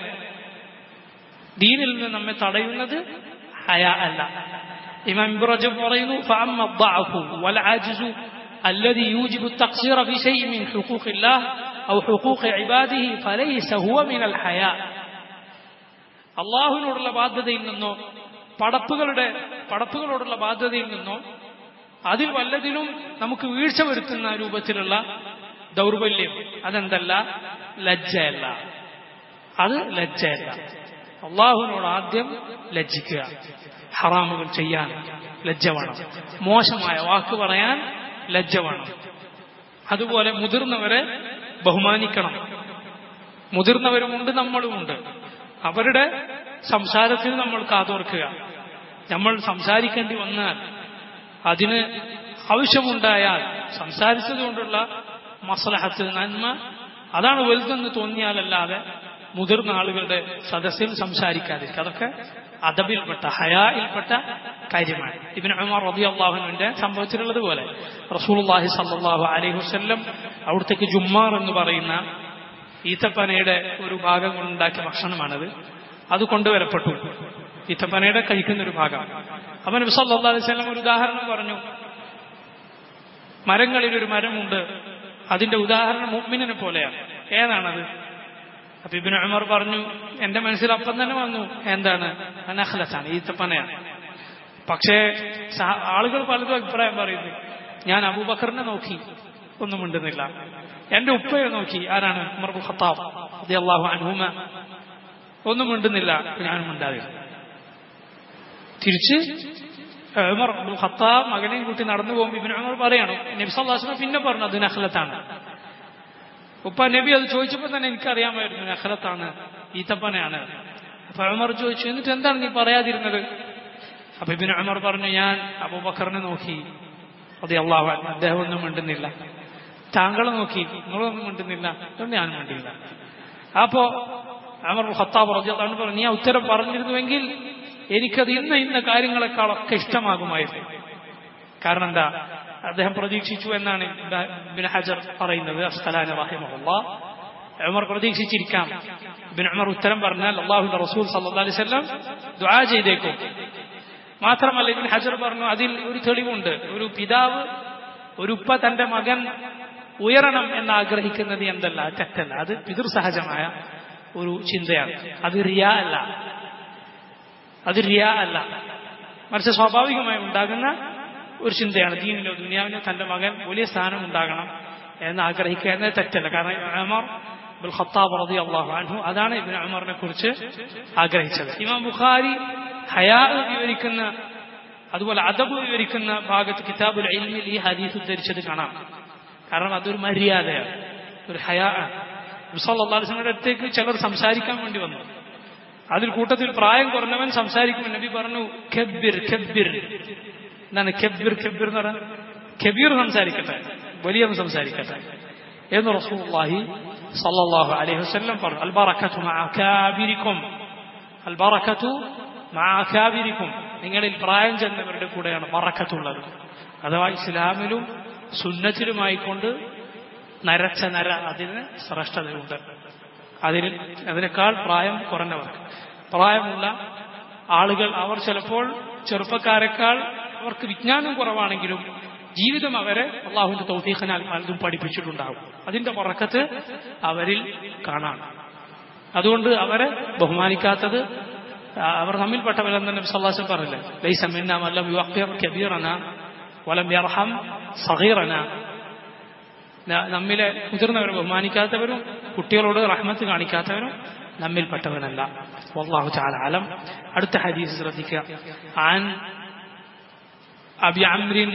ദീനിൽ നിന്ന് നമ്മെ തടയുന്നത് ഹയ അല്ല ഇമാം ഇബ്രജം പറയുന്നു فأما الضعف والعجز الذي يوجب التقصير في شيء من حقوق الله أو حقوق عباده فليس هو من الحياء അള്ളാഹുവിനോടുള്ള ബാധ്യതയിൽ നിന്നോ പടപ്പുകളുടെ പടപ്പുകളോടുള്ള ബാധ്യതയിൽ നിന്നോ അതിൽ വല്ലതിലും നമുക്ക് വീഴ്ച വരുത്തുന്ന രൂപത്തിലുള്ള ദൗർബല്യം അതെന്തല്ല ലജ്ജയല്ല അത് ലജ്ജയല്ല അള്ളാഹുവിനോട് ആദ്യം ലജ്ജിക്കുക ഹറാമുകൾ ചെയ്യാൻ ലജ്ജ വേണം മോശമായ വാക്ക് പറയാൻ ലജ്ജ വേണം അതുപോലെ മുതിർന്നവരെ ബഹുമാനിക്കണം മുതിർന്നവരുമുണ്ട് നമ്മളുമുണ്ട് അവരുടെ സംസാരത്തിന് നമ്മൾ കാതോർക്കുക നമ്മൾ സംസാരിക്കേണ്ടി വന്നാൽ അതിന് ആവശ്യമുണ്ടായാൽ സംസാരിച്ചതുകൊണ്ടുള്ള മസലഹത്ത് നന്മ അതാണ് വലുതെന്ന് തോന്നിയാലല്ലാതെ മുതിർന്ന ആളുകളുടെ സദസ്സിൽ സംസാരിക്കാതിരിക്കുക അതൊക്കെ അദബിൽപ്പെട്ട ഹയായിൽപ്പെട്ട കാര്യമാണ് ഇബിൻ ഉമർ റബി അള്ളാഹുവിന്റെ സംഭവത്തിലുള്ളത് പോലെ റസൂൽഹി സല്ലാഹു അലൈഹി വസ്ല്ലം അവിടത്തേക്ക് ജുമ്മാർ എന്ന് പറയുന്ന ഈത്തപ്പനയുടെ ഒരു ഭാഗം കൊണ്ടുണ്ടാക്കിയ ഭക്ഷണമാണത് അത് കൊണ്ടുവരപ്പെട്ടു ഈത്തപ്പനയുടെ കഴിക്കുന്ന ഒരു ഭാഗം അപ്പൊ നബി സല്ലാ അലൈഹി സ്വലം ഒരു ഉദാഹരണം പറഞ്ഞു മരങ്ങളിൽ ഒരു മരമുണ്ട് അതിന്റെ ഉദാഹരണം മുഅ്മിനിനെ പോലെയാണ് ഏതാണത് അപ്പൊ ഇബിൻ ഉമർ പറഞ്ഞു എന്റെ മനസ്സിൽ അപ്പം തന്നെ വന്നു എന്താണ് അനഹലത്താണ് ഈത്തപ്പനയാണ് പക്ഷേ ആളുകൾ പലതും അഭിപ്രായം പറയുന്നു ഞാൻ അബൂബക്കറിനെ നോക്കി ഒന്നും മിണ്ടുന്നില്ല എന്റെ ഉപ്പയെ നോക്കി ആരാണ് ഉമർ ഖത്താബ് അള്ളാഹു അൻഹുമ ഒന്നും മിണ്ടുന്നില്ല ഞാനും മിണ്ടാതില്ല തിരിച്ച് ഉമർ അബ്ദുൽ ഖത്താബ് മകനെയും കൂട്ടി നടന്നു പോകുമ്പോൾ ഇബിൻ ഉമർ പറയണം നബ്സല്ലാസ്മ പിന്നെ പറഞ്ഞു അത് നഖലത്താണ് ഉപ്പ നബി അത് ചോദിച്ചപ്പോൾ തന്നെ എനിക്കറിയാമായിരുന്നു നഖലത്താണ് ഈത്തപ്പനയാണ് അപ്പൊ ഉമർ ചോദിച്ചു എന്നിട്ട് എന്താണ് നീ പറയാതിരുന്നത് അപ്പൊ ഇബിൻ ഉമർ പറഞ്ഞു ഞാൻ അബൂബക്കറിനെ നോക്കി അതെ അള്ളാഹു അദ്ദേഹം ഒന്നും മിണ്ടുന്നില്ല താങ്കളെ നോക്കി നിങ്ങളൊന്നും മിണ്ടുന്നില്ല അതുകൊണ്ട് ഞാനും മിണ്ടില്ല അപ്പോ അമർ ഖത്താബ് റജിയാണ് പറഞ്ഞു നീ ആ ഉത്തരം പറഞ്ഞിരുന്നുവെങ്കിൽ എനിക്കത് ഇന്ന ഇന്ന കാര്യങ്ങളെക്കാളൊക്കെ ഇഷ്ടമാകുമായിരുന്നു കാരണം എന്താ അദ്ദേഹം പ്രതീക്ഷിച്ചു എന്നാണ് ബിൻ ഹജർ പറയുന്നത് അസ്കലാൻ റഹിമഹുള്ള ഉമർ പ്രതീക്ഷിച്ചിരിക്കാം ബിൻ ഉമർ ഉത്തരം പറഞ്ഞാൽ അള്ളാഹുന്റെ റസൂൽ സല്ലാ അലൈഹി സ്വല്ലം ദുആ ചെയ്തേക്കും മാത്രമല്ല ഇബിൻ ഹജർ പറഞ്ഞു അതിൽ ഒരു തെളിവുണ്ട് ഒരു പിതാവ് ഒരു ഉപ്പ തന്റെ മകൻ ഉയരണം എന്ന് ആഗ്രഹിക്കുന്നത് എന്തല്ല തെറ്റല്ല അത് പിതൃസഹജമായ ഒരു ചിന്തയാണ് അത് റിയ അല്ല അത് റിയ അല്ല മറിച്ച് സ്വാഭാവികമായി ഉണ്ടാകുന്ന ഒരു ചിന്തയാണ് ദീനിലോ ദുനിയാവിനോ തന്റെ മകൻ വലിയ സ്ഥാനം ഉണ്ടാകണം എന്ന് ആഗ്രഹിക്കുക എന്നത് തെറ്റല്ല കാരണം ഉമർ ബുൽ ഖത്താബ് റതി അള്ളാഹു അൻഹു അതാണ് ഇബിൻ ഉമറിനെ കുറിച്ച് ആഗ്രഹിച്ചത് ഇമാം ബുഖാരി ഹയാ വിവരിക്കുന്ന അതുപോലെ അദബ് വിവരിക്കുന്ന ഭാഗത്ത് കിതാബുൽ ഇൽമിൽ ഈ ഹദീസ് ഉദ്ധരിച്ചത് കാണാം കാരണം അതൊരു മര്യാദയാണ് ഒരു ഹയാ മുസല്ലാസ്ലമിയുടെ അടുത്തേക്ക് ചിലർ സംസാരിക്കാൻ വേണ്ടി വന്നു അതിൽ കൂട്ടത്തിൽ പ്രായം കുറഞ്ഞവൻ സംസാരിക്കുമ്പോൾ നബി പറഞ്ഞു ഖബ്ബിർ ഖബ്ബിർ എന്താണ് ഖബ്ബിർ ഖബ്ബിർ എന്ന് പറഞ്ഞാൽ ഖബീർ സംസാരിക്കട്ടെ വലിയവൻ സംസാരിക്കട്ടെ എന്ന് റസൂലുള്ളാഹി സല്ലല്ലാഹു അലൈഹി വസല്ലം പറഞ്ഞു അൽ ബറക്കത്തു മഅകാബിരിക്കും അൽ ബറക്കത്തു മഅകാബിരിക്കും നിങ്ങളിൽ പ്രായം ചെന്നവരുടെ കൂടെയാണ് ബറക്കത്തുള്ളത് അഥവാ ഇസ്ലാമിലും സുന്നത്തിലുമായിക്കൊണ്ട് നരച്ച നര അതിന് ശ്രേഷ്ഠതയുണ്ട് അതിന് അതിനേക്കാൾ പ്രായം കുറഞ്ഞവർക്ക് പ്രായമുള്ള ആളുകൾ അവർ ചിലപ്പോൾ ചെറുപ്പക്കാരെക്കാൾ അവർക്ക് വിജ്ഞാനം കുറവാണെങ്കിലും ജീവിതം അവരെ അള്ളാഹുവിന്റെ തൗഫീഖനാൽ പലതും പഠിപ്പിച്ചിട്ടുണ്ടാകും അതിന്റെ പുറക്കത്ത് അവരിൽ കാണാം അതുകൊണ്ട് അവരെ ബഹുമാനിക്കാത്തത് അവർ തമ്മിൽപ്പെട്ടവരെന്ന് നബി സല്ലാസം പറഞ്ഞില്ലേ ലൈസ മിന്ന വല്ലം യുവഖിർ കബീറന വലം യർഹം സഗീറന നമ്മിലെ മുതിർന്നവരെ ബഹുമാനിക്കാത്തവരും കുട്ടികളോട് റഹ്മത്ത് കാണിക്കാത്തവരും നമ്മിൽപ്പെട്ടവനല്ല വല്ലാഹു തആല അലം അടുത്ത ഹദീസ് ശ്രദ്ധിക്കുക ആൻ അബി അംറിൻ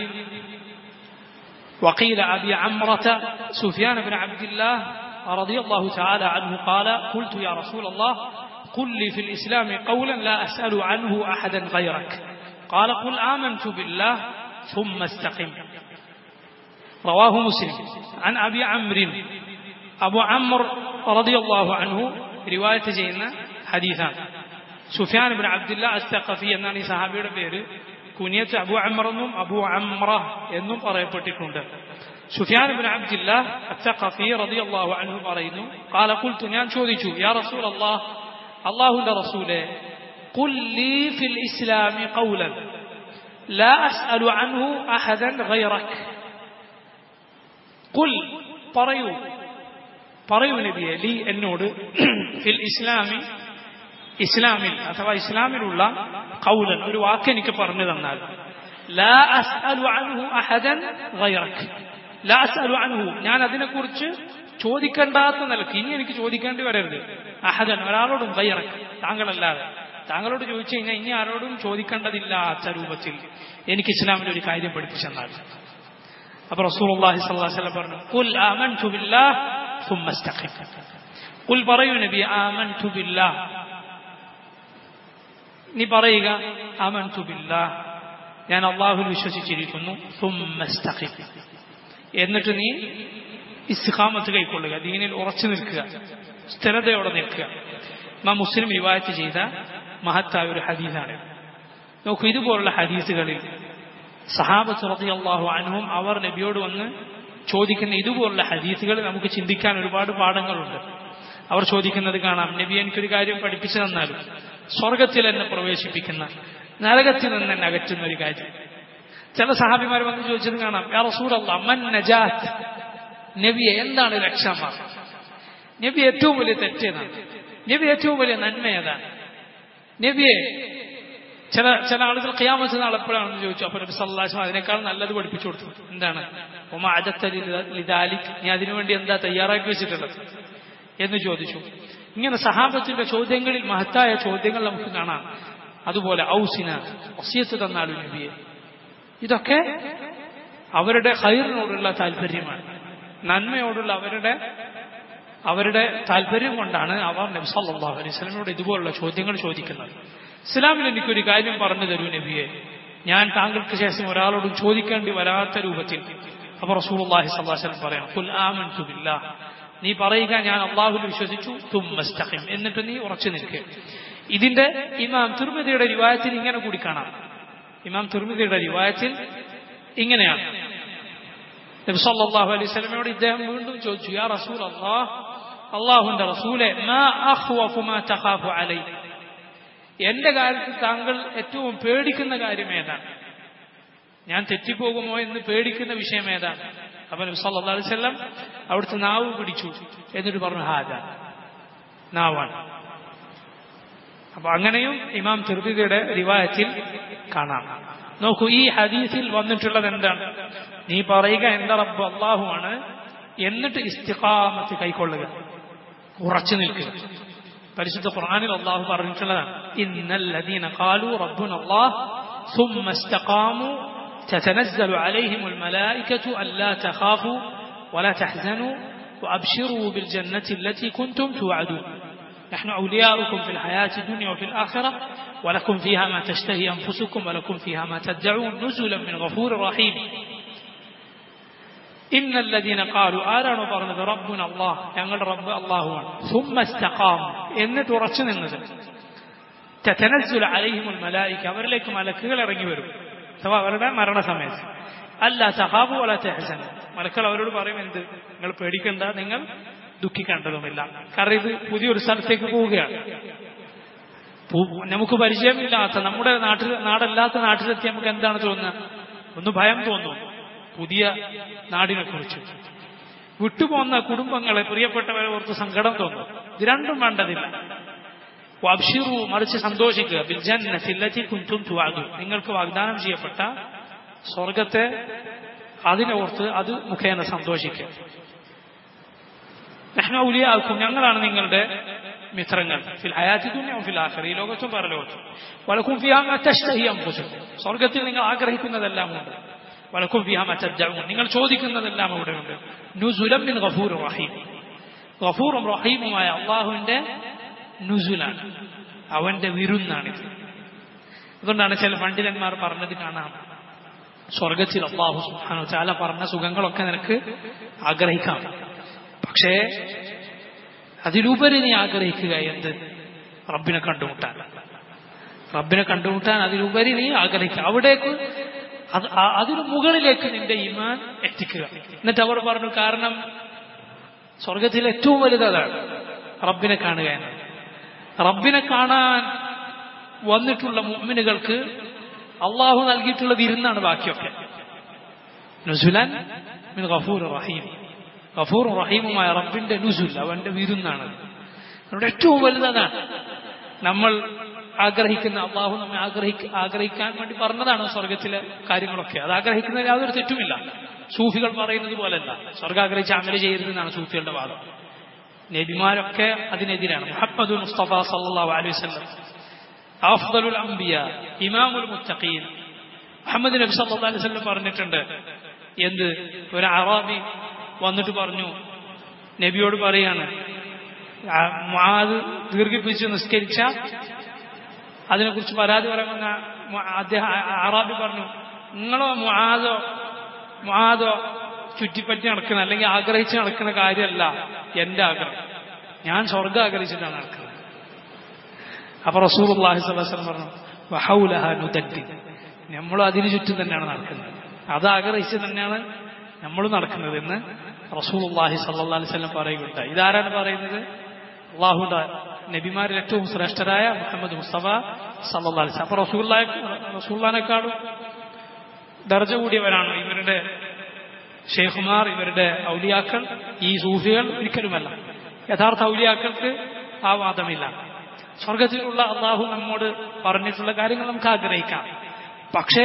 وقيل أبي عمرة سفيان بن عبد الله رضي الله تعالى عنه قال قلت يا رسول الله قل لي في الإسلام قولا لا أسأل عنه أحدا غيرك قال قل آمنت بالله ثم استقم رواه مسلم عن أبي عمرو أبو عمرو رضي الله عنه رواية جينا حديثان സുഫിയാൻ ബിൻ അബ്ദുല്ല അസ്തഖഫി എന്നാണ് ഈ സഹാബിയുടെ പേര് കുനിയത്ത് അബു അമർ എന്നും അബു അമ്ര എന്നും പറയപ്പെട്ടിട്ടുണ്ട് സുഫിയാൻ ബിൻ അബ്ദില്ലാ അത്തഖഫി റളിയല്ലാഹു അൻഹു പറയുന്നു قال قلت ഞാൻ ചോദിച്ചു യാ റസൂൽ അല്ലാഹ് അല്ലാഹുവിന്റെ റസൂലേ قل لي في الإسلام قولا لا أسأل عنه أحدا غيرك قل പറയൂ പറയൂ നബിയെ ലി എന്നോട് ഫിൽ ഇസ്ലാമി ഇസ്ലാമിൽ അഥവാ ഇസ്ലാമിലുള്ള കൗലൻ ഒരു വാക്ക് എനിക്ക് പറഞ്ഞു തന്നാൽ ലാ അസ്അലു അൻഹു അഹദൻ ഗൈറക് ലാ അസ്അലു അൻഹു ഞാൻ അതിനെക്കുറിച്ച് ചോദിക്കേണ്ടാത്ത നിലക്ക് ഇനി എനിക്ക് ചോദിക്കേണ്ടി വരരുത് അഹദൻ ഒരാളോടും ഗൈറക് താങ്കളല്ലാതെ താങ്കളോട് ചോദിച്ചു കഴിഞ്ഞാൽ ഇനി ആരോടും ചോദിക്കേണ്ടതില്ലാത്ത രൂപത്തിൽ എനിക്ക് ഇസ്ലാമിൽ ഒരു കാര്യം പഠിപ്പിച്ചെന്നാൽ അപ്പൊ റസൂലുള്ളാഹി സ്വല്ലല്ലാഹു അലൈഹി വസല്ലം പറഞ്ഞു ഖുൽ ആമൻതു ബില്ലാഹ് ثم استقم ഖുൽ പറയൂ നബി ആമൻതു ബില്ലാഹ് നീ പറയുക ആമൻതു ബില്ലാഹ് ഞാൻ അള്ളാഹുവിൽ വിശ്വസിച്ചിരിക്കുന്നു ثم استقم എന്നിട്ട് നീ ഇസ്തിഖാമത്ത് കൈക്കൊള്ളുക ദീനിൽ ഉറച്ചു നിൽക്കുക സ്ഥിരതയോടെ നിൽക്കുക മാ മുസ്ലിം റിവായത്ത് ചെയ്ത മഹത്തായ ഒരു ഹദീസാണ് നോക്കൂ ഇതുപോലുള്ള ഹദീസുകളിൽ സഹാബത്ത് റളിയല്ലാഹു അൻഹും അവർ നബിയോട് വന്ന് ചോദിക്കുന്ന ഇതുപോലുള്ള ഹദീസുകൾ നമുക്ക് ചിന്തിക്കാൻ ഒരുപാട് പാഠങ്ങളുണ്ട് അവർ ചോദിക്കുന്നത് കാണാം നബി എനിക്കൊരു കാര്യം പഠിപ്പിച്ചു തന്നാലും സ്വർഗത്തിൽ എന്നെ പ്രവേശിപ്പിക്കുന്ന നരകത്തിൽ നിന്ന് എന്നെ അകറ്റുന്ന ഒരു കാര്യം ചില സഹാബിമാർ വന്ന് ചോദിച്ചത് കാണാം യാ റസൂലല്ലാ മൻ നജാത്ത് നബിയെ എന്താണ് രക്ഷമാർ നബി ഏറ്റവും വലിയ തെറ്റേതാണ് നബി ഏറ്റവും വലിയ നന്മ ഏതാണ് നബിയെ ചില ചില ആളുകൾ ഖിയാമത്ത് നാൾ എപ്പോഴാണെന്ന് ചോദിച്ചു അപ്പൊ നബി സല്ലാസ്മ അതിനേക്കാൾ നല്ലത് പഠിപ്പിച്ചു കൊടുത്തു എന്താണ് ഒമ അജത്തലിദാലിക് നീ അതിനുവേണ്ടി എന്താ തയ്യാറാക്കി വെച്ചിട്ടുള്ളത് എന്ന് ചോദിച്ചു ഇങ്ങനെ സഹാബത്തിന്റെ ചോദ്യങ്ങളിൽ മഹത്തായ ചോദ്യങ്ങൾ നമുക്ക് കാണാം അതുപോലെ ഔസിന ഒസിയത്ത് തന്നാലും നബിയെ ഇതൊക്കെ അവരുടെ ഹൈറിനോടുള്ള താല്പര്യമാണ് നന്മയോടുള്ള അവരുടെ അവരുടെ താല്പര്യം കൊണ്ടാണ് അവർ നബി സല്ലല്ലാഹു അലൈഹി വസല്ലമയോട് ഇതുപോലുള്ള ചോദ്യങ്ങൾ ചോദിക്കുന്നത് ഇസ്ലാമിൽ എനിക്കൊരു കാര്യം പറഞ്ഞു തരൂ നബിയെ ഞാൻ താങ്കൾക്ക് ശേഷം ഒരാളോടും ചോദിക്കേണ്ടി വരാത്ത രൂപത്തിൽ അപ്പൊ റസൂലുള്ളാഹി സ്വല്ലല്ലാഹു അലൈഹി വസല്ലം പറയാം ഖുൽ ആമൻതു ബില്ലാഹ് നീ പറയുക ഞാൻ അള്ളാഹുൽ വിശ്വസിച്ചു തുമ്മസ്തഖിം എന്നിട്ട് നീ ഉറച്ചു നിൽക്കുക ഇതിന്റെ ഇമാം തിർമിതിയുടെ റിവായത്തിൽ ഇങ്ങനെ കൂടി കാണാം ഇമാം തിർമിതിയുടെ റിവായത്തിൽ ഇങ്ങനെയാണ് നബി സല്ലല്ലാഹു അലൈഹി വസല്ലമയോട് ഇദ്ദേഹം വീണ്ടും ചോദിച്ചു യാ റസൂൽ അല്ലാഹ് അള്ളാഹുവിന്റെ റസൂലെ മാ അഖ്വഫു മാ തഖാഫു അലൈ എന്റെ കാര്യത്തിൽ താങ്കൾ ഏറ്റവും പേടിക്കുന്ന കാര്യം ഏതാണ് ഞാൻ തെറ്റിപ്പോകുമോ എന്ന് പേടിക്കുന്ന വിഷയം ഏതാണ് അപ്പൊ നബി സല്ലല്ലാഹു അലൈഹി വസല്ലം അവിടുത്തെ നാവ് പിടിച്ചു എന്നിട്ട് പറഞ്ഞു ഹാജ നാവാണ് അപ്പൊ അങ്ങനെയും ഇമാം തിർബിയുടെ റിവായത്തിൽ കാണാം നോക്കൂ ഈ ഹദീസിൽ വന്നിട്ടുള്ളത് എന്താണ് നീ പറയുക എന്റെ റബ്ബ് അള്ളാഹുവാണ് എന്നിട്ട് ഇസ്തിഖാമത്ത് കൈക്കൊള്ളുക ഉറച്ചു നിൽക്കുക പരിശുദ്ധ ഖുർആനിൽ അള്ളാഹു പറഞ്ഞിട്ടുള്ളതാണ് ഇന്നല്ലദീന ഖാലു റബ്ബുന അല്ലാഹ് ثم استقاموا تتنزل عليهم الملائكة ألا تخافوا ولا تحزنوا وأبشروا بالجنة التي كنتم توعدون نحن أولياؤكم في الحياة الدنيا وفي الآخرة ولكم فيها ما تشتهي أنفسكم ولكم فيها ما تدعون نزلا من غفور رحيم إن الذين قالوا آراണ് പറഞ്ഞത് റബ്ബുന അല്ലാഹ് ഞങ്ങളുടെ റബ്ബ് അല്ലാഹുവാണ് ثم استقاموا എന്നിട്ട് ഉറച്ചു നിന്നത് تتنزل عليهم الملائكة അവരിലേക്ക് മലക്കുകൾ ഇറങ്ങി വരും അഥവാ അവരുടെ മരണസമയത്ത് അല്ല തഹാബു വല തെഹസൻ മലക്കൾ അവരോട് പറയും എന്ത് നിങ്ങൾ പേടിക്കണ്ട നിങ്ങൾ ദുഃഖിക്കേണ്ടതുമില്ല കാരണം ഇത് പുതിയൊരു സ്ഥലത്തേക്ക് പോവുകയാണ് നമുക്ക് പരിചയമില്ലാത്ത നമ്മുടെ നാട്ടിൽ നാടല്ലാത്ത നാട്ടിലെത്തി നമുക്ക് എന്താണ് തോന്നുക ഒന്ന് ഭയം തോന്നും പുതിയ നാടിനെ കുറിച്ച് വിട്ടുപോകുന്ന കുടുംബങ്ങളെ പ്രിയപ്പെട്ടവരെ ഓർത്ത് സങ്കടം തോന്നും ഇത് രണ്ടും വേണ്ടതില്ല വബ്ഷിറു മറിച്ച് സന്തോഷിക്കുക ബിൽജന്നത്തില്ലത്തി കുന്തും തുവാകു നിങ്ങൾക്ക് വാഗ്ദാനം ചെയ്യപ്പെട്ട സ്വർഗത്തെ അതിനെ ഓർത്ത് അത് മുഖേന സന്തോഷിക്കുക നെഹ്നൗലിയാക്കും ഞങ്ങളാണ് നിങ്ങളുടെ മിത്രങ്ങൾ ഫിൽ ഹയാത്തി ദുനിയാവും ഫിൽ ആഖിറ ഈ ലോകത്തും പരലോകത്തും വലക്കും ഫിഹാമ തഷ്തഹി അംഫുസുക്കും സ്വർഗത്തിൽ നിങ്ങൾ ആഗ്രഹിക്കുന്നതെല്ലാം ഉണ്ട് വലക്കും ഫിഹാമ തദ്ദഊൻ നിങ്ങൾ ചോദിക്കുന്നതെല്ലാം അവിടെ ഉണ്ട് നുസുലം മിൻ ഗഫൂർ റഹീം ഗഫൂറും റഹീമുമായ അള്ളാഹുവിന്റെ നുസുലാണ് അവന്റെ വിരുന്നാണിത് അതുകൊണ്ടാണ് ചില പണ്ഡിതന്മാർ പറഞ്ഞത് കാണാം സ്വർഗത്തിൽ അള്ളാഹു സുഹാനോ ചാല പറഞ്ഞ സുഖങ്ങളൊക്കെ നിനക്ക് ആഗ്രഹിക്കാം പക്ഷേ അതിലുപരി നീ ആഗ്രഹിക്കുക എന്ത് റബ്ബിനെ കണ്ടുമുട്ടാൻ റബ്ബിനെ കണ്ടുമുട്ടാൻ അതിലുപരി നീ ആഗ്രഹിക്കുക അവിടേക്ക് അത് ആ- അതിനു മുകളിലേക്ക് നിന്റെ ഈമാൻ എത്തിക്കുക എന്നിട്ട് അവർ പറഞ്ഞു കാരണം സ്വർഗത്തിൽ ഏറ്റവും വലുത് അതാണ് റബ്ബിനെ കാണുക എന്നത് റബ്ബിനെ കാണാൻ വന്നിട്ടുള്ള മുഅ്മിനുകൾക്ക് അള്ളാഹു നൽകിയിട്ടുള്ള വിരുന്നാണ് ബാക്കിയൊക്കെ നുസുലൻ മിൻ ഗഫൂർ റഹീം ഗഫൂർ റഹീമുമായ റബ്ബിന്റെ നുസുൽ അവന്റെ വിരുന്നാണ് അവിടെ ഏറ്റവും വലുതാണ് നമ്മൾ ആഗ്രഹിക്കുന്ന അള്ളാഹു നമ്മെ ആഗ്രഹിക്ക ആഗ്രഹിക്കാൻ വേണ്ടി പറഞ്ഞതാണ് സ്വർഗത്തിലെ കാര്യങ്ങളൊക്കെ അത് ആഗ്രഹിക്കുന്നതിൽ യാതൊരു തെറ്റുമില്ല സൂഫികൾ പറയുന്നത് പോലല്ല സ്വർഗം ആഗ്രഹിച്ച് അമല ചെയ്യരുതെന്നാണ് സൂഫികളുടെ വാദം നബിമാരൊക്കെ അതിനെതിരാണ് മുഹമ്മദ് മുസ്തഫ സല്ലല്ലാഹു അലൈഹി വസല്ലം അഫ്ദലുൽ അംബിയ ഇമാമുൽ മുത്തഖീൻ മുഹമ്മദ് നബി സല്ലല്ലാഹു അലൈഹി വസല്ലം പറഞ്ഞിട്ടുണ്ട് എന്ത് ഒരു അറാബി വന്നിട്ട് പറഞ്ഞു നബിയോട് പറയാണ് ആ മുആദ് ദീർഘിപ്പിച്ച് നിസ്കരിച്ച അതിനെക്കുറിച്ച് പരാതി പറയാമെന്ന അദ്ദേഹം ആ- അറാബി പറഞ്ഞു നിങ്ങളോ മുആദോ മുആദോ ചുറ്റിപ്പറ്റി നടക്കുന്ന അല്ലെങ്കിൽ ആഗ്രഹിച്ച് നടക്കുന്ന കാര്യമല്ല എന്റെ ആഗ്രഹം ഞാൻ സ്വർഗം ആഗ്രഹിച്ചിട്ടാണ് നടക്കുന്നത് അപ്പൊ റസൂൽ അള്ളാഹി സ്വലം പറഞ്ഞു വഹൗലഹ നുദദ്ദി നമ്മളും അതിന് ചുറ്റും തന്നെയാണ് നടക്കുന്നത് അത് ആഗ്രഹിച്ച് തന്നെയാണ് നമ്മൾ നടക്കുന്നത് എന്ന് റസൂൽ അള്ളാഹി സല്ലാ അലൈഹി സ്വലം പറയുകയുണ്ടായി ഇതാരാണ് പറയുന്നത് അള്ളാഹുന്റെ നബിമാരിൽ ഏറ്റവും ശ്രേഷ്ഠരായ മുഹമ്മദ് മുസ്തഫ സല്ലാ അലൈഹി അപ്പൊ റസൂൽ റസൂല്ലാനേക്കാളും ദർജ കൂടിയവരാണ് ഇവരുടെ ഷെയ്ഖുമാർ ഇവരുടെ ഔലിയാക്കൾ ഈ സൂഫികൾ ഒരിക്കലുമല്ല യഥാർത്ഥ ഔലിയാക്കൾക്ക് ആ വാദമില്ല സ്വർഗത്തിലുള്ള അള്ളാഹു നമ്മോട് പറഞ്ഞിട്ടുള്ള കാര്യങ്ങൾ നമുക്ക് ആഗ്രഹിക്കാം പക്ഷേ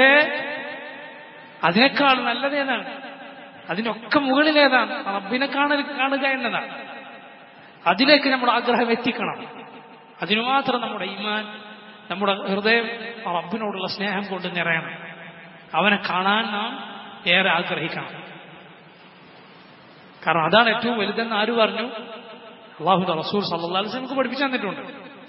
അതിനേക്കാൾ നല്ലതേതാണ് അതിനൊക്കെ മുകളിലേതാണ് റബ്ബിനെ കാണ കാണുക എന്നതാണ് അതിലേക്ക് നമ്മുടെ ആഗ്രഹം എത്തിക്കണം അതിനു മാത്രം നമ്മുടെ ഈമാൻ നമ്മുടെ ഹൃദയം റബ്ബിനോടുള്ള സ്നേഹം കൊണ്ട് നിറയണം അവനെ കാണാൻ നാം ഏറെ ആഗ്രഹിക്കണം കാരണം അതാണ് ഏറ്റവും വലുതെന്ന് ആര് പറഞ്ഞു അള്ളാഹുന്റെ റസൂൽ സല്ലാ അലിസ് നമുക്ക് പഠിപ്പിച്ചു തന്നിട്ടുണ്ട്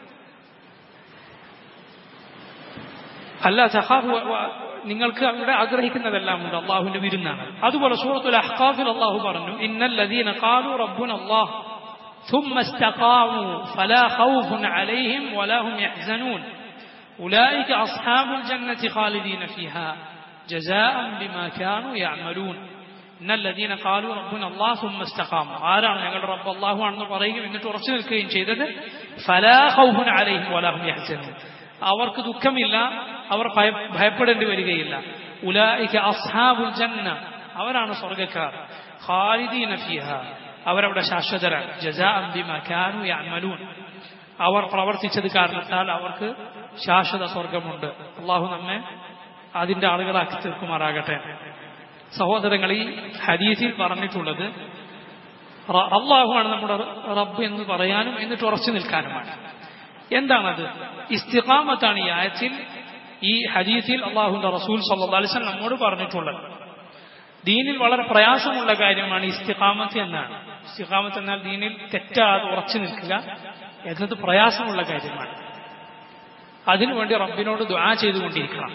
അല്ല സഹാബ് വ- വ- നിങ്ങൾക്ക് അവിടെ ആഗ്രഹിക്കുന്നതെല്ലാം ഉണ്ട് അള്ളാഹുവിന്റെ വിരുന്നാണ് അതുപോലെ സൂറത്തുൽ അഹ്ഖാഫിൽ അള്ളാഹു പറഞ്ഞു ഇന്നല്ലദീന ഖാലു റബ്ബുന അല്ലാഹ് ثم استقاموا فلا خوف عليهم ولا هم يحزنون أولئك أصحاب الجنة خالدين فيها جزاء بما كانوا يعملون إن الذين قالوا ربنا الله ثم استقاموا ആരാണ് ഞങ്ങളുടെ റബ്ബ് അള്ളാഹു ആണെന്ന് പറയുകയും എന്നിട്ട് ഉറച്ചു നിൽക്കുകയും ചെയ്തത് ഫലാ ഖൗഫുൻ അലൈഹിം വലാ ഹും യഹ്സനൂൻ അവർക്ക് ദുഃഖമില്ല അവർ ഭയ- ഭയപ്പെടേണ്ടി വരികയില്ല ഉലായിക അസ്ഹാബുൽ ജന്ന അവരാണ് സ്വർഗക്കാർ ഖാലിദീന ഫീഹ അവരവിടെ ശാശ്വതരാണ് ജസാഅൻ ബിമാ കാനൂ യഅമലൂൻ അവർ പ്രവർത്തിച്ചത് കാരണത്താൽ അവർക്ക് ശാശ്വത സ്വർഗമുണ്ട് അള്ളാഹു നമ്മെ അതിന്റെ ആളുകളാക്കി തീർക്കുമാറാകട്ടെ സഹോദരങ്ങൾ ഈ ഹദീസിൽ പറഞ്ഞിട്ടുള്ളത് റ- അള്ളാഹുവാണ് നമ്മുടെ റബ്ബ് എന്ന് പറയാനും എന്നിട്ട് ഉറച്ചു നിൽക്കാനുമാണ് എന്താണത് ഇസ്തിഖാമത്താണ് ഈ ആയത്തിൽ ഈ ഹദീസിൽ അള്ളാഹുന്റെ റസൂൽ സല്ലല്ലാഹു അലൈഹി വസല്ലം നമ്മോട് പറഞ്ഞിട്ടുള്ളത് ദീനിൽ വളരെ പ്രയാസമുള്ള കാര്യമാണ് ഇസ്തിഖാമത്ത് എന്നാണ് ഇസ്തിഖാമത്ത് എന്നാൽ ദീനിൽ തെറ്റാതെ ഉറച്ചു നിൽക്കുക എന്നത് പ്രയാസമുള്ള കാര്യമാണ് അതിനുവേണ്ടി റബ്ബിനോട് ദുആ ചെയ്തുകൊണ്ടിരിക്കണം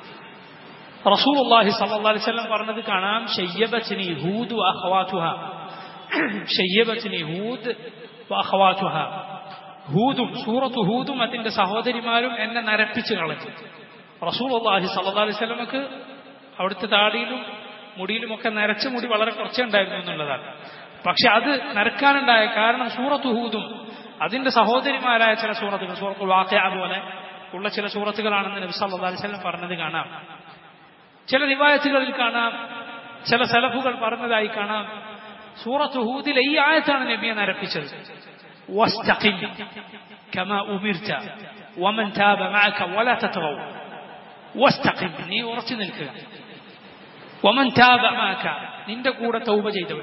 റസൂലുള്ളാഹി സ്വല്ലല്ലാഹു അലൈഹി വസല്ലം പറഞ്ഞത് കാണാം ഷയ്യബത്നി ഹൂദ് വഅഖവാതുഹ ഷയ്യബത്നി ഹൂദ് വഅഖവാതുഹ ഹൂദും സൂറത്ത് ഹൂദും അതിന്റെ സഹോദരിമാരും എന്നെ നരപ്പിച്ചു കളഞ്ഞു റസൂലുള്ളാഹി സ്വല്ലല്ലാഹു അലൈഹി വസല്ലമക്ക് അവിടുത്തെ താടിയിലും മുടിയിലുമൊക്കെ നരച്ച മുടി വളരെ കുറച്ചേ ഉണ്ടായിരുന്നു എന്നുള്ളതാണ് പക്ഷെ അത് നരക്കാനുണ്ടായ കാരണം സൂറത്ത് ഹൂദും അതിന്റെ സഹോദരിമാരായ ചില സൂറത്തുകൾ സൂറത്ത് വാഖയ പോലെ ഉള്ള ചില സൂറത്തുകളാണെന്ന് നബി സല്ലല്ലാഹു അലൈഹി വസല്ലം പറഞ്ഞത് കാണാം ചില റിവായത്തുകളിൽ കാണാം ചില സലഫുകൾ പറഞ്ഞതായി കാണാം സൂറത്ത് ഹൂദിലെ ഈ ആയത്താണ് നബിയെ നരപ്പിച്ചത് واستقم كما أمرت ومن تاب معك ولا تطغوا واستقم നീ ഉറച്ചു നിൽക്കുക ومن تاب معك നിന്റെ കൂടെ തൗബ ചെയ്തവർ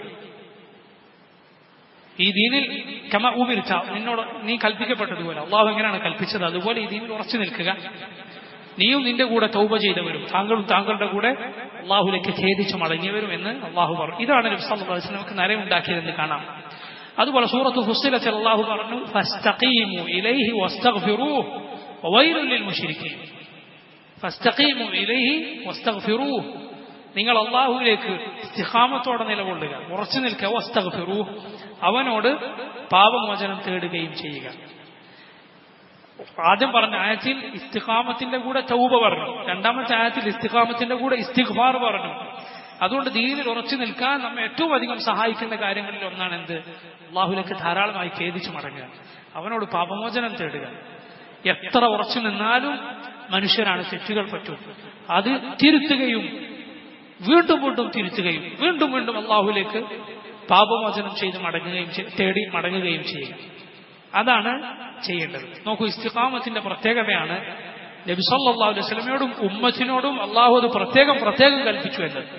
ഈ ദീനിൽ കമ ഉമിർച്ച നിന്നോട് നീ കൽപ്പിക്കപ്പെട്ടതുപോലെ അള്ളാഹു എങ്ങനെയാണ് കൽപ്പിച്ചത് അതുപോലെ ഈ ദീനിൽ ഉറച്ചു നിൽക്കുക നീയും നിന്റെ കൂടെ തൗബ ചെയ്തവരും താങ്കളും താങ്കളുടെ കൂടെ അള്ളാഹുലേക്ക് ഖേദിച്ചു മടങ്ങിയവരും എന്ന് അള്ളാഹു പറഞ്ഞു ഇതാണ് നബി സല്ലല്ലാഹു അലൈഹി വസല്ലം നരയുണ്ടാക്കിയതെന്ന് കാണാം അതുപോലെ സൂറത്ത് ഫുസ്സിലത്തിൽ അള്ളാഹു പറഞ്ഞു ഫസ്തഖീമു ഇലൈഹി വസ്തഗ്ഫിറൂഹ് വവൈലുൽ ലിൽ മുശ്രിക്കീൻ ഫസ്തഖീമു ഇലൈഹി വസ്തഗ്ഫിറൂഹ് നിങ്ങൾ അള്ളാഹുവിലേക്ക് ഇസ്തിഖാമത്തോടെ നിലകൊള്ളുക ഉറച്ചു നിൽക്കുക വസ്തഗ്ഫിറൂഹ് അവനോട് പാപമോചനം തേടുകയും ചെയ്യുക ആദ്യം പറഞ്ഞ ആയത്തിൽ ഇസ്തിഖാമത്തിന്റെ കൂടെ ചൗബ പറഞ്ഞു രണ്ടാമത്തെ ആയത്തിൽ ഇസ്തിഖാമത്തിന്റെ കൂടെ ഇസ്തിഖ്ഫാർ പറഞ്ഞു അതുകൊണ്ട് ദീനിൽ ഉറച്ചു നിൽക്കാൻ നമ്മെ ഏറ്റവും അധികം സഹായിക്കുന്ന കാര്യങ്ങളിൽ ഒന്നാണ് എന്ത് അള്ളാഹുലേക്ക് ധാരാളമായി ഖേദിച്ചു മടങ്ങുക അവനോട് പാപമോചനം തേടുക എത്ര ഉറച്ചു നിന്നാലും മനുഷ്യരാണ് തെറ്റുകൾ പറ്റും അത് തിരുത്തുകയും വീണ്ടും വീണ്ടും തിരുത്തുകയും വീണ്ടും വീണ്ടും അള്ളാഹുലേക്ക് പാപമോചനം ചെയ്ത് മടങ്ങുകയും ചെയ്- തേടി മടങ്ങുകയും ചെയ്യുക അതാണ് ചെയ്യേണ്ടത് നോക്കൂ ഇസ്തിഖാമത്തിന്റെ പ്രത്യേകതയാണ് നബി സല്ലല്ലാഹു അലൈഹി വസല്ലമയോടും ഉമ്മത്തിനോടും അള്ളാഹു അത് പ്രത്യേകം പ്രത്യേകം കൽപ്പിച്ചു എന്നത്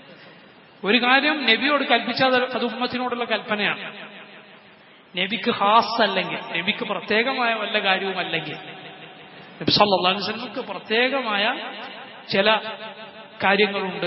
ഒരു കാര്യം നബിയോട് കൽപ്പിച്ചാൽ അത് അത് ഉമ്മത്തിനോടുള്ള കൽപ്പനയാണ് നബിക്ക് ഹാസ് അല്ലെങ്കിൽ നബിക്ക് പ്രത്യേകമായ വല്ല കാര്യവും അല്ലെങ്കിൽ നബി സല്ലല്ലാഹു അലൈഹി വസല്ലമക്ക് പ്രത്യേകമായ ചില കാര്യങ്ങളുണ്ട്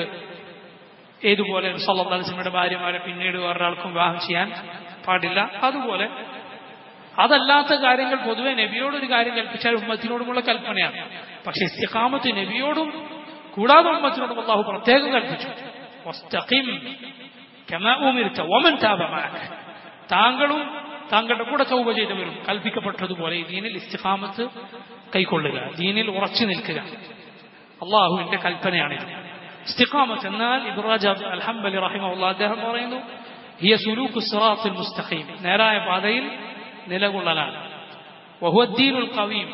ഏതുപോലെ നബി സല്ലല്ലാഹു അലൈഹി വസല്ലമയുടെ ഭാര്യമാരെ പിന്നീട് വേറൊരാൾക്കും വിവാഹം ചെയ്യാൻ പാടില്ല അതുപോലെ അതല്ലാത്ത കാര്യങ്ങൾ പൊതുവെ നബിയോട് ഒരു കാര്യം കൽപ്പിച്ചാൽ ഉമ്മത്തിനോടുമുള്ള കൽപ്പനയാണ് പക്ഷെ ഇസ്തിഖാമത്ത് നബിയോടും കൂടാതെ ഉമ്മത്തിനോടും അള്ളാഹു പ്രത്യേകം കൽപ്പിച്ചു വസ്തഖിം കമാ ഉമിർത വമൻ താബ മഅക. താങ്കളും താങ്കളുടെ കൂടെ തൗബ ചെയ്തവരും കൽപ്പിക്കപ്പെട്ടതുപോലെ ഈ ദീനിൽ ഇസ്തിഖാമത്ത് കൈക്കൊള്ളുക ദീനിൽ ഉറച്ചു നിൽക്കുക അള്ളാഹുവിന്റെ കൽപ്പനയാണിത് ഇസ്തിഖാമത്ത് എന്നാൽ ഇബ്രാജ് അൽഹംബലി റഹിമഹുള്ള അദ്ദേഹം പറയുന്നു ഹിയ സുലൂഖു സിറാത്തുൽ മുസ്തഖീം നേരായ പാതയിൽ നിലകൊള്ളലാണ് وهو الدين القويم